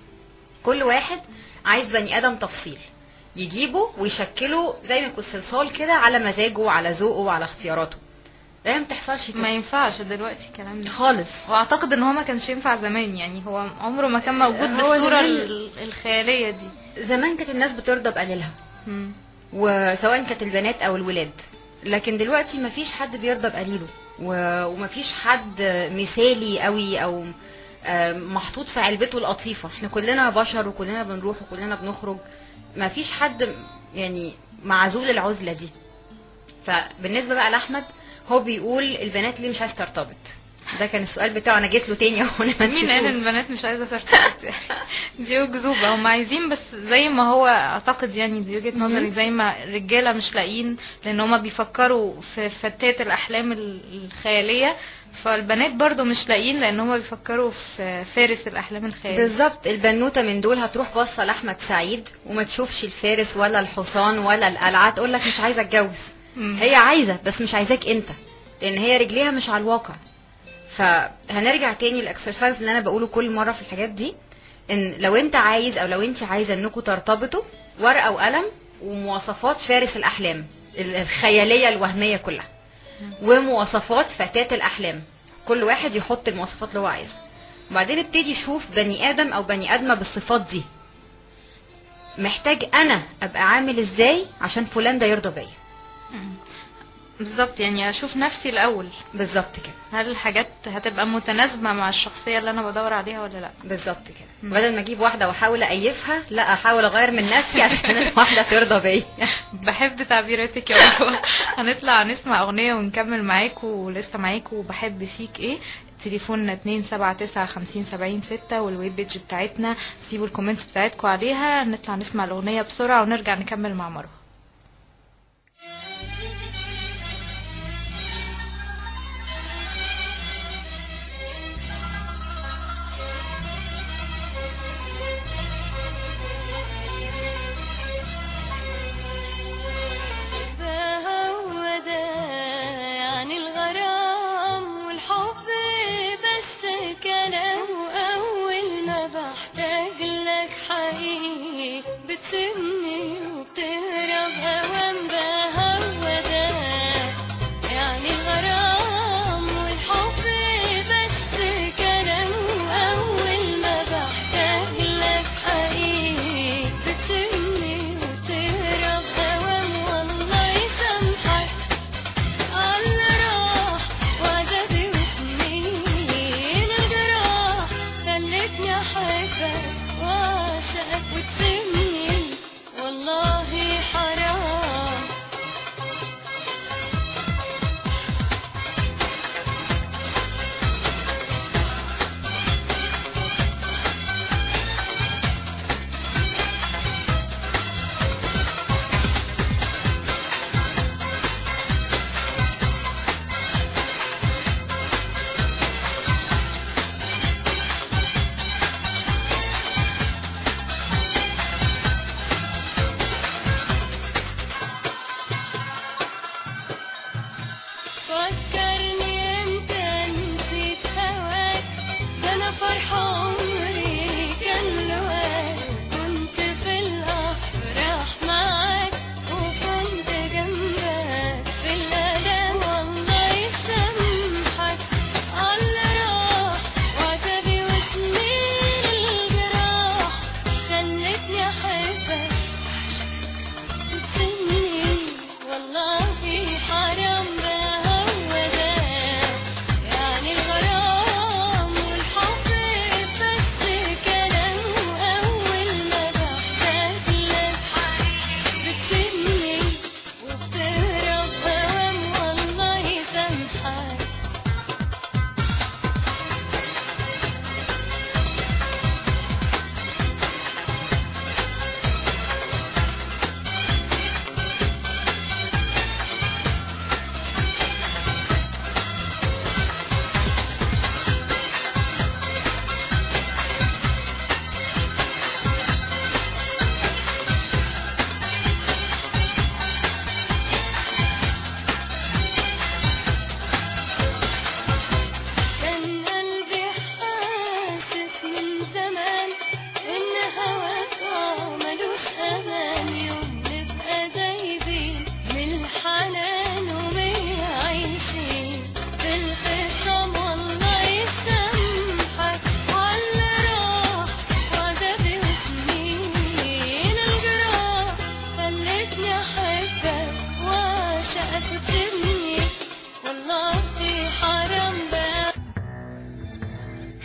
كل واحد عايز بني ادم تفصيل يجيبه ويشكله زي ما يكون صلصال كده على مزاجه وعلى ذوقه وعلى اختياراته لا ما تحصلش كده ما ينفعش دلوقتي الكلام ده خالص واعتقد ان هو ما كانش ينفع زمان يعني هو عمره ما كان موجود هو بالصوره زمان- ال- الخياليه دي زمان كانت الناس بترضى بقليلها مم. وسواء كانت البنات او الولاد لكن دلوقتي مفيش حد بيرضى بقليله و- ومفيش حد مثالي قوي او آه، محطوط في علبته القطيفة احنا كلنا بشر وكلنا بنروح وكلنا بنخرج مفيش حد يعني معزول العزلة دي فبالنسبة بقى لأحمد هو بيقول البنات ليه مش عايز ترتبط ده كان السؤال بتاعه انا جيت له تاني اهو انا ما مين قال ان نسيتوش. البنات مش عايزه ترتبط يعني دي اكذوبه هم عايزين بس زي ما هو اعتقد يعني دي وجهه نظري زي ما الرجاله مش لاقيين لان هم بيفكروا في فتات الاحلام ال- الخياليه فالبنات برضو مش لاقيين لان هم بيفكروا في فارس الاحلام الخياليه بالظبط البنوته من دول هتروح باصه لاحمد سعيد وما تشوفش الفارس ولا الحصان ولا القلعه تقول لك مش عايزه اتجوز مم. هي عايزه بس مش عايزاك انت لان هي رجليها مش على الواقع فهنرجع تاني الاكسرسايز اللي انا بقوله كل مره في الحاجات دي ان لو انت عايز او لو انت عايزه انكم ترتبطوا ورقه وقلم ومواصفات فارس الاحلام ال- الخياليه الوهميه كلها ومواصفات فتاة الاحلام كل واحد يحط المواصفات اللي هو عايزها وبعدين ابتدي شوف بني ادم او بني ادمه بالصفات دي محتاج انا ابقى عامل ازاي عشان فلان ده يرضى بيا مم. بالظبط يعني اشوف نفسي الاول بالظبط كده هل الحاجات هتبقى متناسبه مع الشخصيه اللي انا بدور عليها ولا لا بالظبط كده مم. بدل ما اجيب واحده واحاول ايفها لا احاول اغير من نفسي عشان الواحده ترضى بيا بحب تعبيراتك يا مروه هنطلع نسمع اغنيه ونكمل معاكم ولسه معاكم بحب فيك ايه تليفوننا 279 6 والويب بيج بتاعتنا سيبوا الكومنتس بتاعتكم عليها نطلع نسمع الاغنيه بسرعه ونرجع نكمل مع مروه هو ده يعني الغرام والحب بس كلام أول ما بحتاج لك حقيقي بتسيبني وبتهرب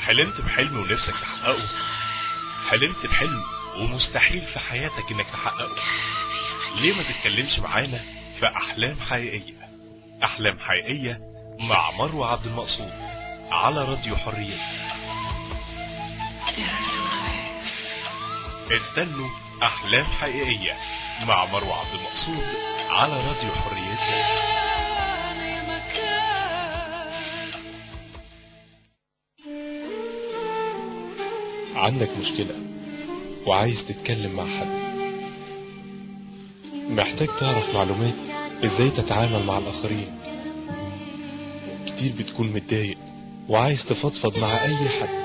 حلمت بحلم ونفسك تحققه حلمت بحلم ومستحيل في حياتك انك تحققه ليه ما تتكلمش معانا في احلام حقيقية احلام حقيقية مع مروة عبد المقصود على راديو حرية استنوا احلام حقيقية مع مروة عبد المقصود على راديو حريتنا عندك مشكلة وعايز تتكلم مع حد محتاج تعرف معلومات ازاي تتعامل مع الاخرين كتير بتكون متضايق وعايز تفضفض مع اي حد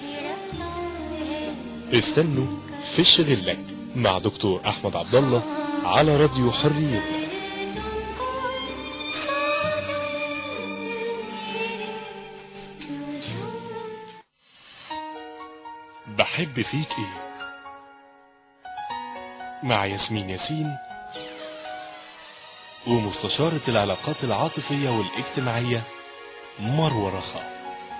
استنوا فش غلك مع دكتور احمد عبد الله على راديو حرية بحب فيك ايه مع ياسمين ياسين ومستشارة العلاقات العاطفية والاجتماعية مروة رخاء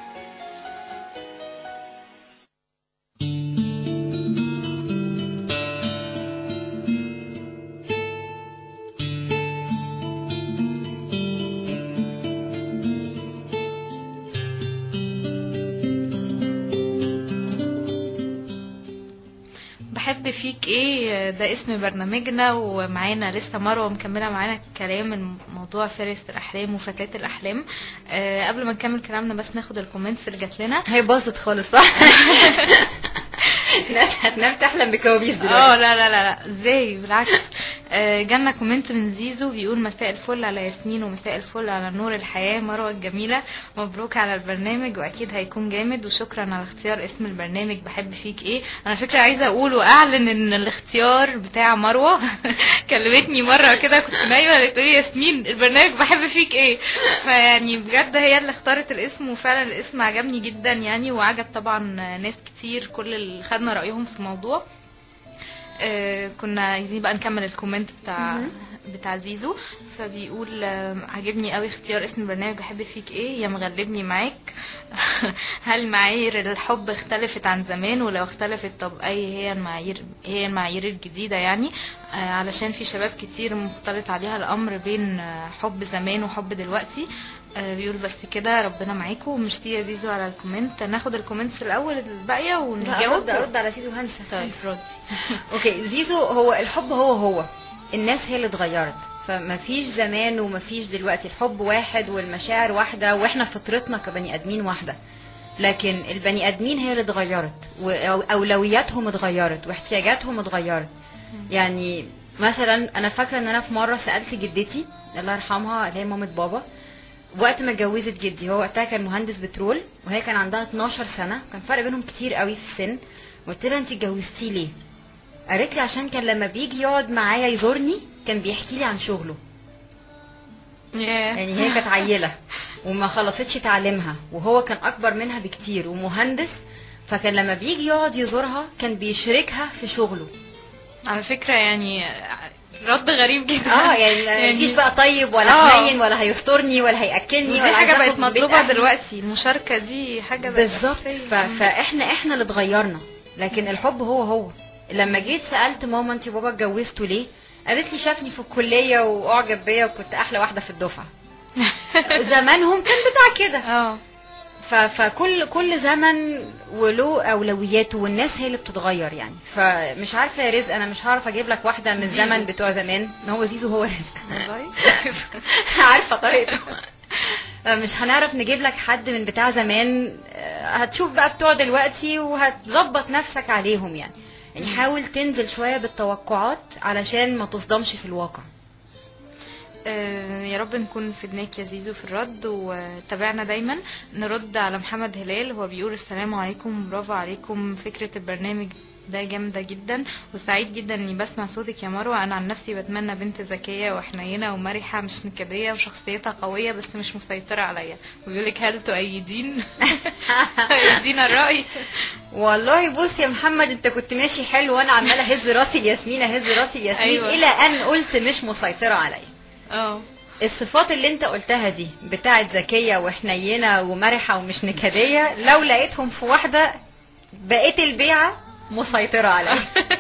بحب فيك ايه ده اسم برنامجنا ومعانا لسه مروه مكمله معانا كلام الموضوع فارس الاحلام وفتاه الاحلام أه قبل ما نكمل كلامنا بس ناخد الكومنتس اللي جات لنا هي باظت خالص صح الناس هتنام تحلم بكوابيس اه دلوقتي لا لا لا لا ازاي بالعكس آه، جالنا كومنت من زيزو بيقول مساء الفل على ياسمين ومساء الفل على نور الحياة مروة الجميلة مبروك على البرنامج واكيد هيكون جامد وشكرا على اختيار اسم البرنامج بحب فيك ايه انا فكرة عايزة اقول واعلن ان الاختيار بتاع مروة كلمتني مرة كده كنت نايمة قالت لي ياسمين البرنامج بحب فيك ايه فيعني بجد هي اللي اختارت الاسم وفعلا الاسم عجبني جدا يعني وعجب طبعا ناس كتير كل اللي خدنا رأيهم في الموضوع آه، كنا عايزين بقى نكمل الكومنت بتاع مهم. بتاع زيزو فبيقول آه، عاجبني قوي اختيار اسم البرنامج بحب فيك ايه يا مغلبني معاك هل معايير الحب اختلفت عن زمان ولو اختلفت طب اي هي المعايير هي المعايير الجديدة يعني آه، علشان في شباب كتير مختلط عليها الامر بين آه، حب زمان وحب دلوقتي آه، بيقول بس كده ربنا معاكم وميرسي يا زيزو على الكومنت ناخد الكومنتس الاول الباقيه لا ونجاوب ارد ارد على زيزو هنسى طيب ردي اوكي زيزو هو الحب هو هو الناس هي اللي اتغيرت فما فيش زمان وما فيش دلوقتي الحب واحد والمشاعر واحدة واحنا فطرتنا كبني ادمين واحدة لكن البني ادمين هي اللي اتغيرت واولوياتهم اتغيرت واحتياجاتهم اتغيرت يعني مثلا انا فاكره ان انا في مره سالت جدتي الله يرحمها اللي هي مامة بابا وقت ما اتجوزت جدي هو وقتها كان مهندس بترول وهي كان عندها 12 سنه كان فرق بينهم كتير قوي في السن قلت لها انت اتجوزتيه ليه قالت لي عشان كان لما بيجي يقعد معايا يزورني كان بيحكي لي عن شغله يعني هي كانت عيله وما خلصتش تعليمها وهو كان اكبر منها بكتير ومهندس فكان لما بيجي يقعد يزورها كان بيشاركها في شغله على فكرة يعني رد غريب جدا اه يعني ما يجيش بقى طيب ولا آه. حنين ولا هيسترني ولا هياكلني دي ولا حاجة عايز بقت أخرج من بيت مطلوبة أهلي. دلوقتي المشاركة دي حاجة بقت بالظبط أساسية. ف... فاحنا احنا اللي اتغيرنا لكن الحب هو هو لما جيت سالت ماما انت بابا اتجوزتوا ليه قالت لي شافني في الكليه واعجب بيا وكنت احلى واحده في الدفعه زمانهم كان بتاع كده اه ف... فكل كل زمن وله اولوياته والناس هي اللي بتتغير يعني فمش عارفه يا رزق انا مش هعرف اجيب لك واحده من زيزو. الزمن بتوع زمان ما هو زيزو هو رزق والله عارفه طريقته مش هنعرف نجيب لك حد من بتاع زمان آه، هتشوف بقى بتوع دلوقتي وهتظبط نفسك عليهم يعني يعني حاول تنزل شويه بالتوقعات علشان ما تصدمش في الواقع آه، يا رب نكون فدناك يا زيزو في الرد وتابعنا دايما نرد على محمد هلال هو بيقول السلام عليكم برافو عليكم فكرة البرنامج ده جامدة جدا وسعيد جدا اني بسمع صوتك يا مروة انا عن نفسي بتمنى بنت ذكية وحنينة ومرحة مش نكدية وشخصيتها قوية بس مش مسيطرة عليا ويقولك هل تؤيدين تؤيدين الرأي والله بص يا محمد انت كنت ماشي حلو وانا عماله اهز راسي الياسمين اهز راسي الياسمين أيوة. الى ان قلت مش مسيطره عليا اه الصفات اللي انت قلتها دي بتاعت ذكيه وحنينه ومرحه ومش نكديه لو لقيتهم في واحده بقيت البيعه مسيطره عليا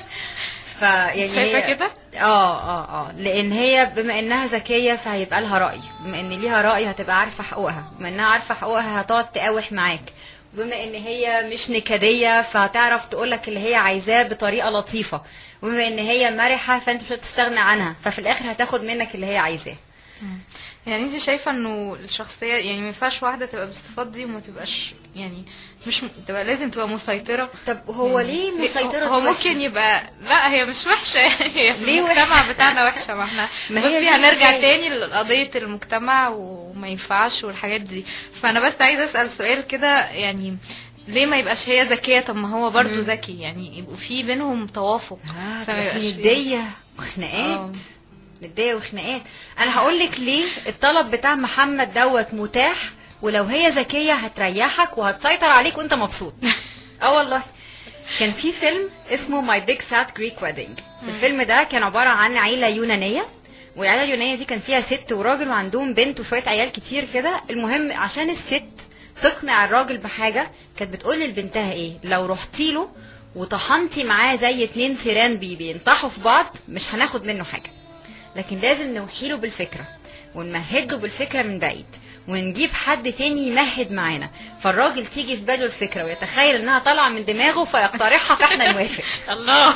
فيعني شايفة هي- كده؟ اه اه اه لان هي بما انها ذكيه فهيبقى لها راي بما ان ليها راي هتبقى عارفه حقوقها بما انها عارفه حقوقها هتقعد تقاوح معاك وبما ان هي مش نكديه فهتعرف تقولك اللي هي عايزاه بطريقه لطيفه وبما ان هي مرحه فانت مش هتستغنى عنها ففي الاخر هتاخد منك اللي هي عايزاه يعني انت شايفه انه الشخصيه يعني ما ينفعش واحده تبقى بالصفات دي وما تبقاش يعني مش م- تبقى لازم تبقى مسيطره طب هو يعني ليه مسيطرة هو دي وحشة؟ يعني ممكن يبقى لا هي مش وحشه يعني هي في ليه المجتمع وحشة؟ بتاعنا وحشه ما احنا ما هي بصي دي هنرجع ازاي؟ تاني لقضيه المجتمع وما ينفعش والحاجات دي فانا بس عايزه اسال سؤال كده يعني ليه ما يبقاش هي ذكيه طب ما هو برضه ذكي يعني يبقوا في بينهم توافق اه فما تبقى يبقاش في في- نديه آه. وخناقات نديه وخناقات انا هقول لك ليه الطلب بتاع محمد دوت متاح ولو هي ذكيه هتريحك وهتسيطر عليك وانت مبسوط اه والله كان في فيلم اسمه ماي بيج فات جريك ويدنج الفيلم ده كان عباره عن عيله يونانيه والعيله اليونانيه دي كان فيها ست وراجل وعندهم بنت وشويه عيال كتير كده المهم عشان الست تقنع الراجل بحاجه كانت بتقول لبنتها ايه لو رحتي له وطحنتي معاه زي اتنين سيران بي بينطحوا في بعض مش هناخد منه حاجه لكن لازم نوحيله بالفكره ونمهد له بالفكره من بعيد ونجيب حد تاني يمهد معانا فالراجل تيجي في باله الفكره ويتخيل انها طالعه من دماغه فيقترحها فاحنا نوافق الله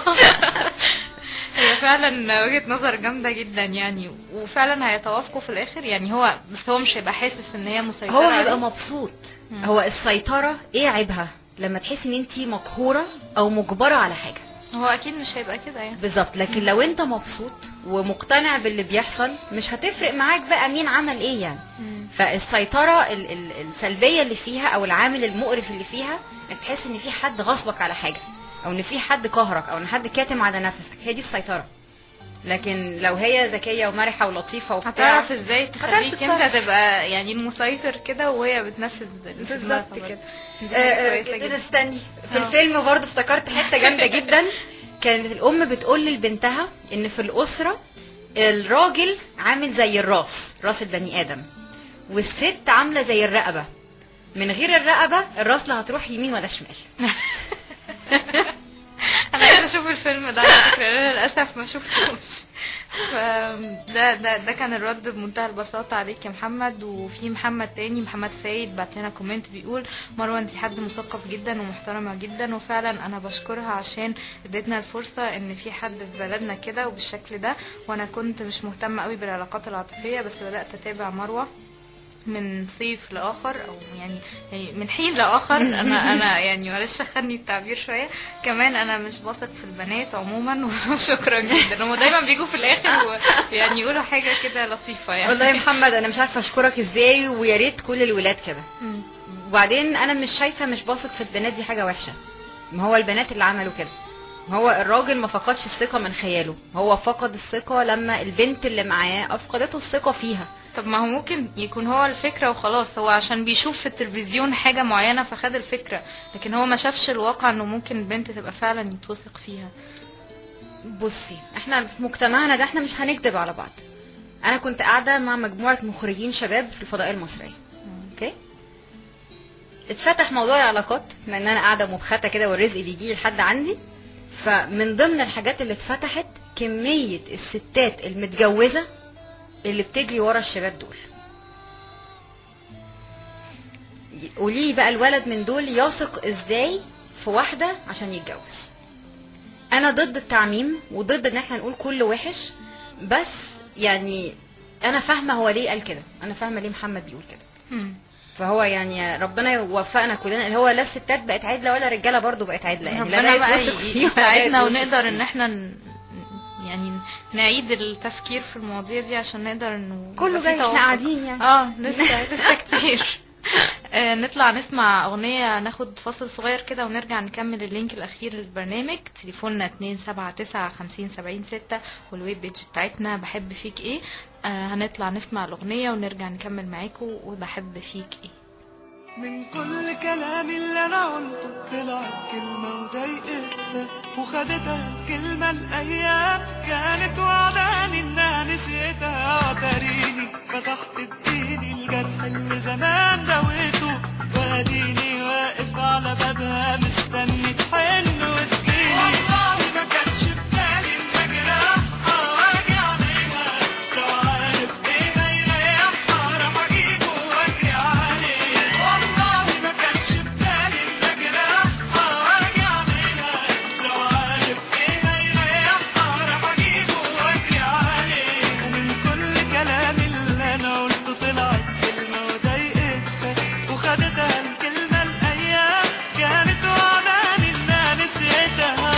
هي فعلا وجهة نظر جامدة جدا يعني وفعلا هيتوافقوا في الآخر يعني هو بس هو مش هيبقى حاسس إن هي مسيطرة هو عليه. هيبقى مبسوط هو السيطره ايه عيبها لما تحسي ان انت مقهوره او مجبره على حاجه هو أكيد مش هيبقى كده يعني بالظبط لكن لو انت مبسوط ومقتنع باللي بيحصل مش هتفرق معاك بقى مين عمل ايه يعني فالسيطره ال- ال- السلبيه اللي فيها او العامل المقرف اللي فيها انك تحس ان في حد غصبك على حاجه او ان في حد قهرك او ان حد كاتم على نفسك هي دي السيطره لكن لو هي ذكيه ومرحه ولطيفه وبتاع هتعرف ازاي هتعرف تخليك تتصرف. انت تبقى يعني المسيطر كده وهي بتنفذ اللي في بالظبط دماغها كده برضه. دي آه، حاجة آه، كويسة كده جدا. استني في آه. الفيلم برضه افتكرت حته جامده جدا كانت الام بتقول لبنتها ان في الاسره الراجل عامل زي الراس راس البني ادم والست عامله زي الرقبه من غير الرقبه الراس لا هتروح يمين ولا شمال انا عايزه اشوف الفيلم ده على فكره انا للاسف ما شفتوش ف ده ده ده كان الرد بمنتهى البساطه عليك يا محمد وفي محمد تاني محمد سيد بعت لنا كومنت بيقول مروه انت حد مثقف جدا ومحترمه جدا وفعلا انا بشكرها عشان ادتنا الفرصه ان في حد في بلدنا كده وبالشكل ده وانا كنت مش مهتمه قوي بالعلاقات العاطفيه بس بدات اتابع مروه من صيف لاخر او يعني يعني من حين لاخر انا انا يعني معلش خدني التعبير شويه كمان انا مش بثق في البنات عموما وشكرا جدا هم دايما بيجوا في الاخر ويعني يقولوا حاجه كده لطيفه يعني والله يا محمد انا مش عارفه اشكرك ازاي ويا ريت كل الولاد كده مم. وبعدين انا مش شايفه مش بثق في البنات دي حاجه وحشه ما هو البنات اللي عملوا كده ما هو الراجل ما فقدش الثقه من خياله هو فقد الثقه لما البنت اللي معاه افقدته الثقه فيها طب ما هو ممكن يكون هو الفكرة وخلاص هو عشان بيشوف في التلفزيون حاجة معينة فخد الفكرة لكن هو ما شافش الواقع انه ممكن البنت تبقى فعلا يتوثق فيها بصي احنا في مجتمعنا ده احنا مش هنكذب على بعض انا كنت قاعده مع مجموعه مخرجين شباب في الفضائيه المصريه اوكي اتفتح موضوع العلاقات بما ان انا قاعده مبخته كده والرزق بيجي لحد عندي فمن ضمن الحاجات اللي اتفتحت كميه الستات المتجوزه اللي بتجري ورا الشباب دول قولي لي بقى الولد من دول يثق ازاي في واحده عشان يتجوز انا ضد التعميم وضد ان احنا نقول كله وحش بس يعني انا فاهمه هو ليه قال كده انا فاهمه ليه محمد بيقول كده مم. فهو يعني ربنا يوفقنا كلنا اللي هو لا الستات بقت عادله ولا الرجاله برضو بقت عادله يعني لا ربنا ده بقى يتوثق ي- فيه ولا ده يساعدنا يتوثق ونقدر فيه. ان احنا ن- يعني نعيد التفكير في المواضيع دي عشان نقدر انه كله يبقى في جاي احنا توافق. قاعدين يعني اه لسه لسه كتير آه، نطلع نسمع أغنية ناخد فاصل صغير كده ونرجع نكمل اللينك الأخير للبرنامج تليفوننا 279 50 70 6 والويب بيج بتاعتنا بحب فيك ايه آه هنطلع نسمع الأغنية ونرجع نكمل معاكم وبحب فيك ايه من كل كلامي اللي انا قلته طلعت كلمة وضايقتها وخدتها الكلمة الايام كانت وعداني انها نسيتها وتريني فتحت بايدي الجرح اللي زمان دويته واديني واقف على بابها مستني تحن وتجيني والله ما كانش في بالي ان اجرحها واجي عليها لو عارف ايه هيريحها راح اجيبه واجري عليه والله ما كانش في بالي ان اجرحها واجي عليها لو عارف ايه هيريحها راح اجيبه واجري عليه ومن كل كلامي اللي انا قلته طلعت كلمه وضايقتها وخدتها الكلمه الايام كانت وعداني انها نسيتها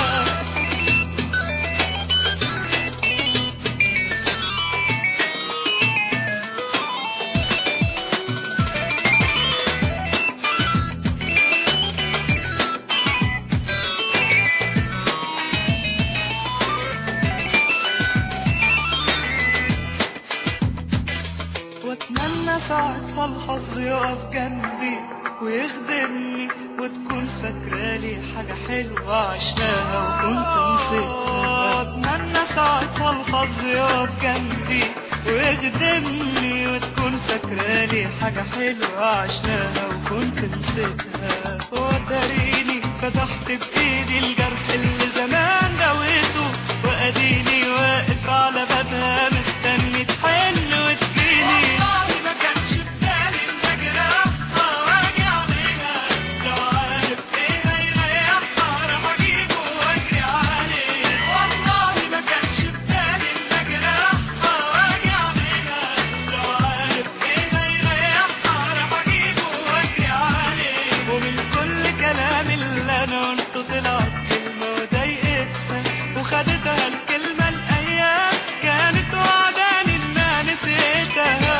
واتمنى ساعتها الحظ يقف جنبي ويخدمني وتكون فاكرالي حاجة حلوة عشناها وكنت نسيتها واتمنى ساعتها الحظ يقف جنبي ويخدمني وتكون فاكرالي حاجة حلوة عشناها وكنت نسيتها وتريني فتحت بإيدي الجرح اللي زمان دويته وأديني واقف على بابها مستني تحن وتجيني والله ما كانش في بالي إن أجرحها وأجي عليها لو عارف إيه هيريحها راح أجيبه وأجري عليه والله ما كانش في بالي إن أجرحها وأجي عليها لو عارف إيه هيريحها راح أجيبه وأجري عليه ومن كل كلام اللي أنا قلته طلعت كلمة وضايقتها وخدتها الكلمة الأيام كانت وعداني إنها نسيتها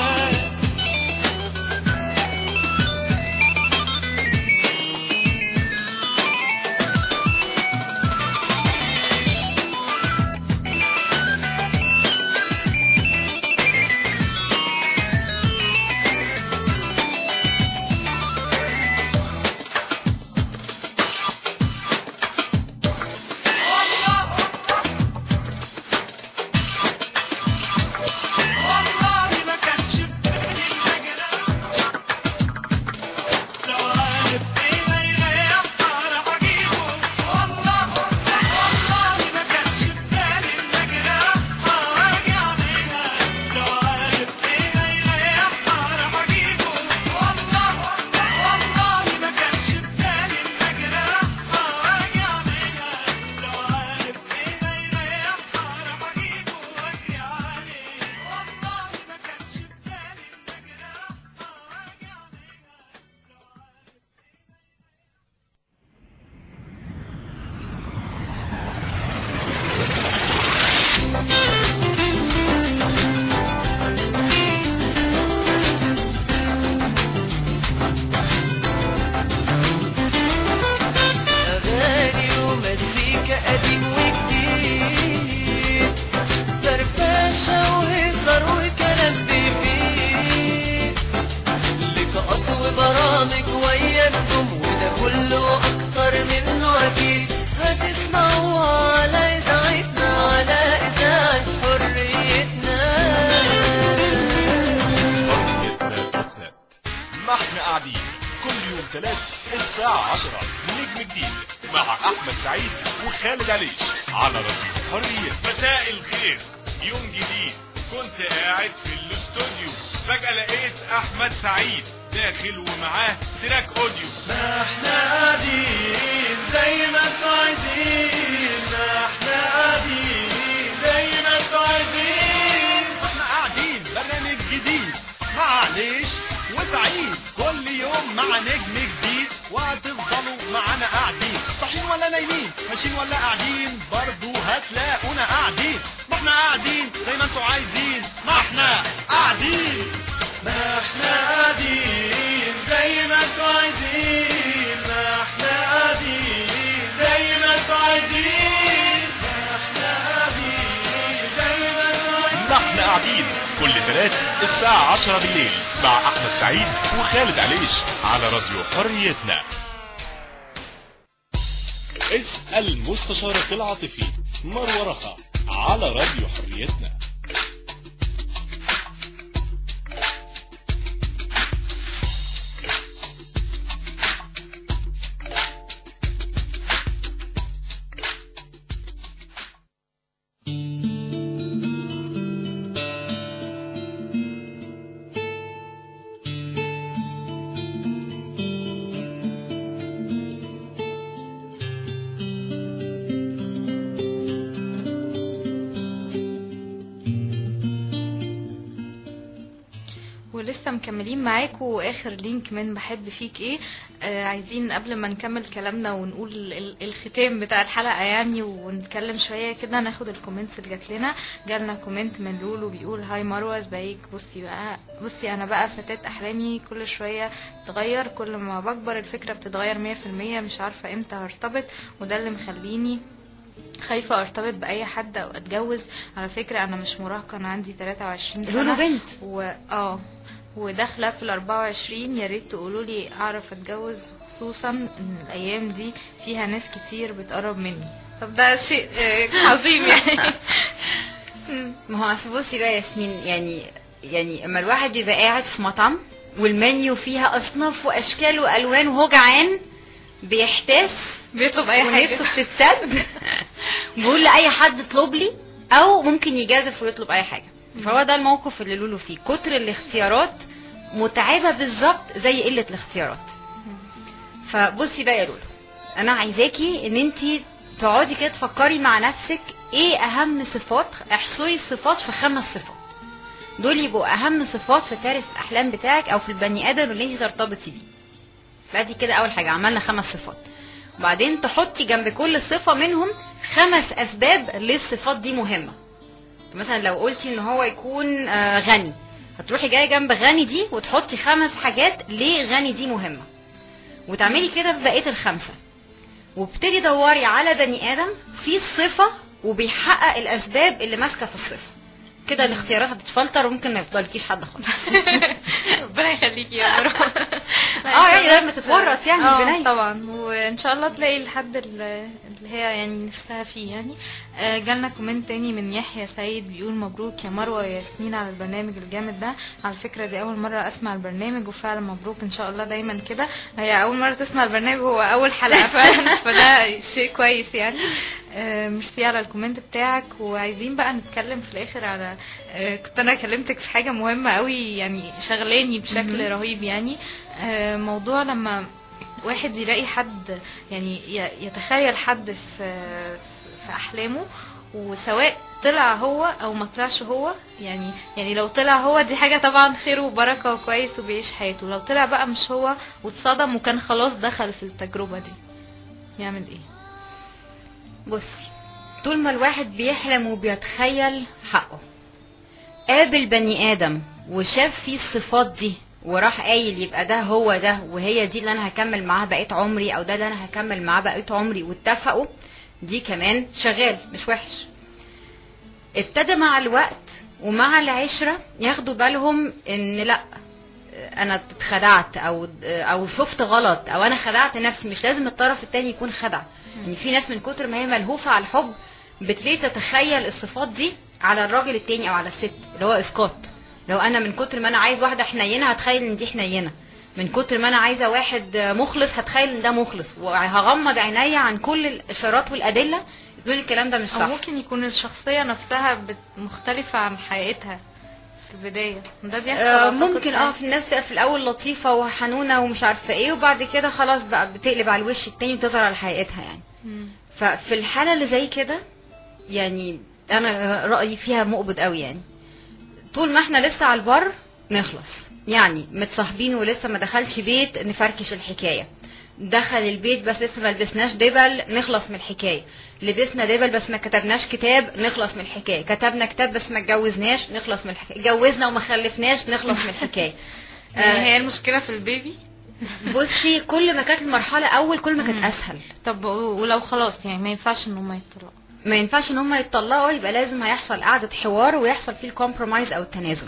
والله ما كانش في بالي إن أجرحها لو عارف إيه هيريحها راح أجيبه والله والله ما كانش في بالي إن أجرحها وأجي عليها لو عارف إيه هيريحها راح أجيبه والله والله ما كانش في بالي إن أجرحها وأجي عليها لو عارف إيه هيريحها راح أجيبه وأجري عليه والله ما كانش في بالي إن أجرحها وأجي عليها أغاني ومزيكا قديم وجديد فرفشة وهزار وكلام بيفيد لقاءات وبرامج ويا نجوم وده كله أكتر منه أكيد هتسمعوا على إذاعتنا على إذاعة حريتنا ما احنا قاعدين كل يوم ثلاث الساعة 10 نجم جديد مع أحمد سعيد وخالد عليش على راديو حرية مساء الخير يوم جديد كنت قاعد في الاستوديو فجأة لقيت أحمد سعيد داخل ومعاه تراك أوديو ما احنا قاعدين زي ما انتوا عايزين ما احنا قاعدين زي ما انتوا عايزين احنا قاعدين برنامج جديد معلش وسعيد كل يوم مع نجم جديد وهتفضلوا معانا قاعدين صاحيين ولا نايمين ماشيين ولا قاعدين برضو هتلاقونا قاعدين ما احنا قاعدين زي ما انتوا عايزين ما احنا قاعدين ما احنا قاعدين زي ما انتوا عايزين ما احنا قاعدين زي ما انتوا عايزين ما احنا قاعدين زي ما انتوا عايزين ما احنا قاعدين كل ثلاث الساعة 10 بالليل مع أحمد سعيد وخالد عليش على راديو حريتنا اسأل مستشارك العاطفي مروة رخا على راديو حريتنا ولسه مكملين معاكم واخر لينك من بحب فيك ايه آه عايزين قبل ما نكمل كلامنا ونقول ال- الختام بتاع الحلقه يعني ونتكلم شويه كده ناخد الكومنتس اللي جات لنا جالنا كومنت من لولو بيقول هاي مروه ازيك بصي بقى بصي انا بقى فتاه احلامي كل شويه بتتغير كل ما بكبر الفكره بتتغير 100% مش عارفه امتى هرتبط وده اللي مخليني خايفة ارتبط بأي حد أو أتجوز على فكرة أنا مش مراهقة أنا عندي 23 سنة لولو بنت. و... اه وداخلة في ال 24 يا ريت تقولوا لي أعرف أتجوز خصوصا إن الأيام دي فيها ناس كتير بتقرب مني طب ده شيء آه، عظيم يعني ما هو اصل بصي بقى يا ياسمين يعني يعني اما الواحد بيبقى قاعد في مطعم والمنيو فيها اصناف واشكال والوان وهو جعان بيحتاس بيطلب أي حاجة ونفسه بتتسد بيقول لاي حد اطلب لي او ممكن يجازف ويطلب اي حاجه فهو ده الموقف اللي لولو فيه كتر الاختيارات متعبه بالظبط زي قله الاختيارات فبصي بقى يا لولو انا عايزاكي ان انت تقعدي كده تفكري مع نفسك ايه اهم صفات احصري الصفات في خمس صفات دول يبقوا اهم صفات في فارس الاحلام بتاعك او في البني ادم اللي انت ترتبطي بيه بعد كده اول حاجه عملنا خمس صفات وبعدين تحطي جنب كل صفه منهم خمس اسباب ليه الصفات دي مهمه مثلا لو قلتي ان هو يكون آه، غني هتروحي جايه جنب غني دي وتحطي خمس حاجات ليه غني دي مهمه وتعملي كده في بقيه الخمسه وابتدي دوري على بني ادم في الصفه وبيحقق الاسباب اللي ماسكه في الصفه كده الاختيارات هتتفلتر وممكن ما يفضلكيش حد خالص ربنا يخليكي يا مروه لا، إن اه شاء يعني الله لما تتورط يعني اه البناية. طبعا وان شاء الله تلاقي الحد اللي اللي هي يعني نفسها فيه يعني آه، جالنا كومنت تاني من يحيى سيد بيقول مبروك يا مروه ويا ياسمين على البرنامج الجامد ده على فكره دي اول مره اسمع البرنامج وفعلا مبروك ان شاء الله دايما كده هي اول مره تسمع البرنامج هو اول حلقه فعلا فده شيء كويس يعني آه، ميرسي على الكومنت بتاعك وعايزين بقى نتكلم في الاخر على آه، كنت انا كلمتك في حاجه مهمه قوي يعني شغلاني بشكل مهم. رهيب يعني آه، موضوع لما واحد يلاقي حد يعني ي- يتخيل حد في في احلامه وسواء طلع هو او ما طلعش هو يعني يعني لو طلع هو دي حاجه طبعا خير وبركه وكويس وبيعيش حياته لو طلع بقى مش هو واتصدم وكان خلاص دخل في التجربه دي يعمل ايه بصي طول ما الواحد بيحلم وبيتخيل حقه قابل بني ادم وشاف فيه الصفات دي وراح قايل يبقى ده هو ده وهي دي اللي انا هكمل معاها بقيه عمري او ده اللي انا هكمل معاه بقيه عمري واتفقوا دي كمان شغال مش وحش ابتدى مع الوقت ومع العشرة ياخدوا بالهم ان لا انا اتخدعت او او شفت غلط او انا خدعت نفسي مش لازم الطرف التاني يكون خدع يعني في ناس من كتر ما هي ملهوفة على الحب بتلاقي تتخيل الصفات دي على الراجل التاني او على الست اللي هو اسقاط لو انا من كتر ما انا عايز واحده حنينه هتخيل ان دي حنينه من كتر ما انا عايزه واحد مخلص هتخيل ان ده مخلص وهغمض عينيا عن كل الاشارات والادله تقول الكلام ده مش او صح ممكن يكون الشخصيه نفسها بت- مختلفه عن حقيقتها في البدايه ده بيحصل آه، أعتقد ممكن ساعات. اه في الناس تبقى في الاول لطيفه وحنونه ومش عارفه ايه وبعد كده خلاص بقى بتقلب على الوش التاني وتظهر على حقيقتها يعني مم. ففي الحاله اللي زي كده يعني انا رايي فيها مقبض قوي يعني طول ما احنا لسه على البر نخلص يعني متصاحبين ولسه ما دخلش بيت نفركش الحكايه دخل البيت بس لسه ما لبسناش دبل نخلص من الحكايه لبسنا دبل بس ما كتبناش كتاب نخلص من الحكايه كتبنا كتاب بس ما اتجوزناش نخلص من الحكايه اتجوزنا وما خلفناش نخلص من الحكايه يعني آه، هي المشكله في البيبي بصي كل ما كانت المرحله اول كل ما كانت اسهل طب و- ولو خلاص يعني ما ينفعش ان هم يطلقوا ما ينفعش ان هم يتطلقوا يبقى لازم هيحصل قعده حوار ويحصل فيه الكومبرومايز او التنازل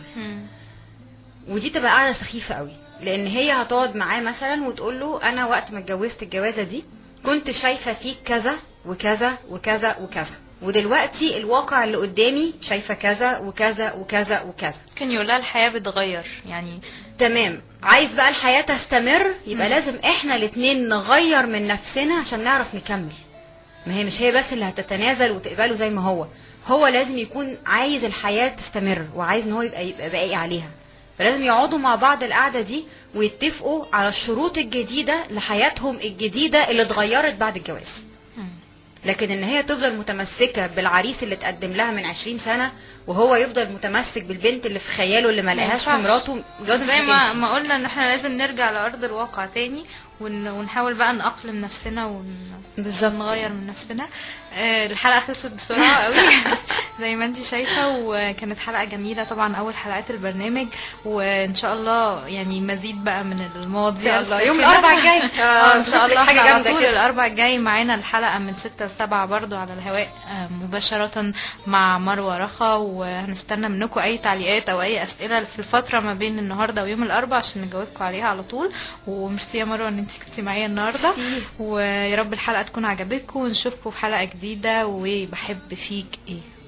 ودي تبقى قاعده سخيفه قوي لان هي هتقعد معاه مثلا وتقول له انا وقت ما اتجوزت الجوازه دي كنت شايفه فيك كذا وكذا وكذا وكذا ودلوقتي الواقع اللي قدامي شايفه كذا وكذا وكذا وكذا ممكن يقول لها الحياه بتغير يعني تمام عايز بقى الحياه تستمر يبقى مم. لازم احنا الاتنين نغير من نفسنا عشان نعرف نكمل ما هي مش هي بس اللي هتتنازل وتقبله زي ما هو هو لازم يكون عايز الحياه تستمر وعايز ان هو يبقى يبقى باقي عليها فلازم يقعدوا مع بعض القعده دي ويتفقوا على الشروط الجديده لحياتهم الجديده اللي اتغيرت بعد الجواز لكن ان هي تفضل متمسكه بالعريس اللي اتقدم لها من 20 سنه وهو يفضل متمسك بالبنت اللي في خياله اللي ما لقاهاش في ينفعش. مراته الجوازه زي مش ما هتمشي. ما قلنا ان احنا لازم نرجع لارض الواقع تاني ون... ونحاول بقى نأقلم نفسنا ون... بالظبط نغير من نفسنا آه، الحلقه خلصت بسرعه قوي زي ما انت شايفه وكانت حلقه جميله طبعا اول حلقات البرنامج وان شاء الله يعني مزيد بقى من الماضي إن شاء الله. يوم الأربعاء الجاي. اه ان شاء هنحط لك الله حاجة حاجه على جامدة طول كده. الاربع الجاي معانا الحلقه من 6 ل 7 برضو على الهواء آه، مباشره مع مروه رخا وهنستنى منكم اي تعليقات او اي اسئله في الفتره ما بين النهارده ويوم الاربعاء عشان نجاوبكم عليها على طول وميرسي يا مروه ان انت كنتي معايا النهارده ويا رب الحلقه تكون عجبتكم ونشوفكم في حلقه جديده وبحب فيك ايه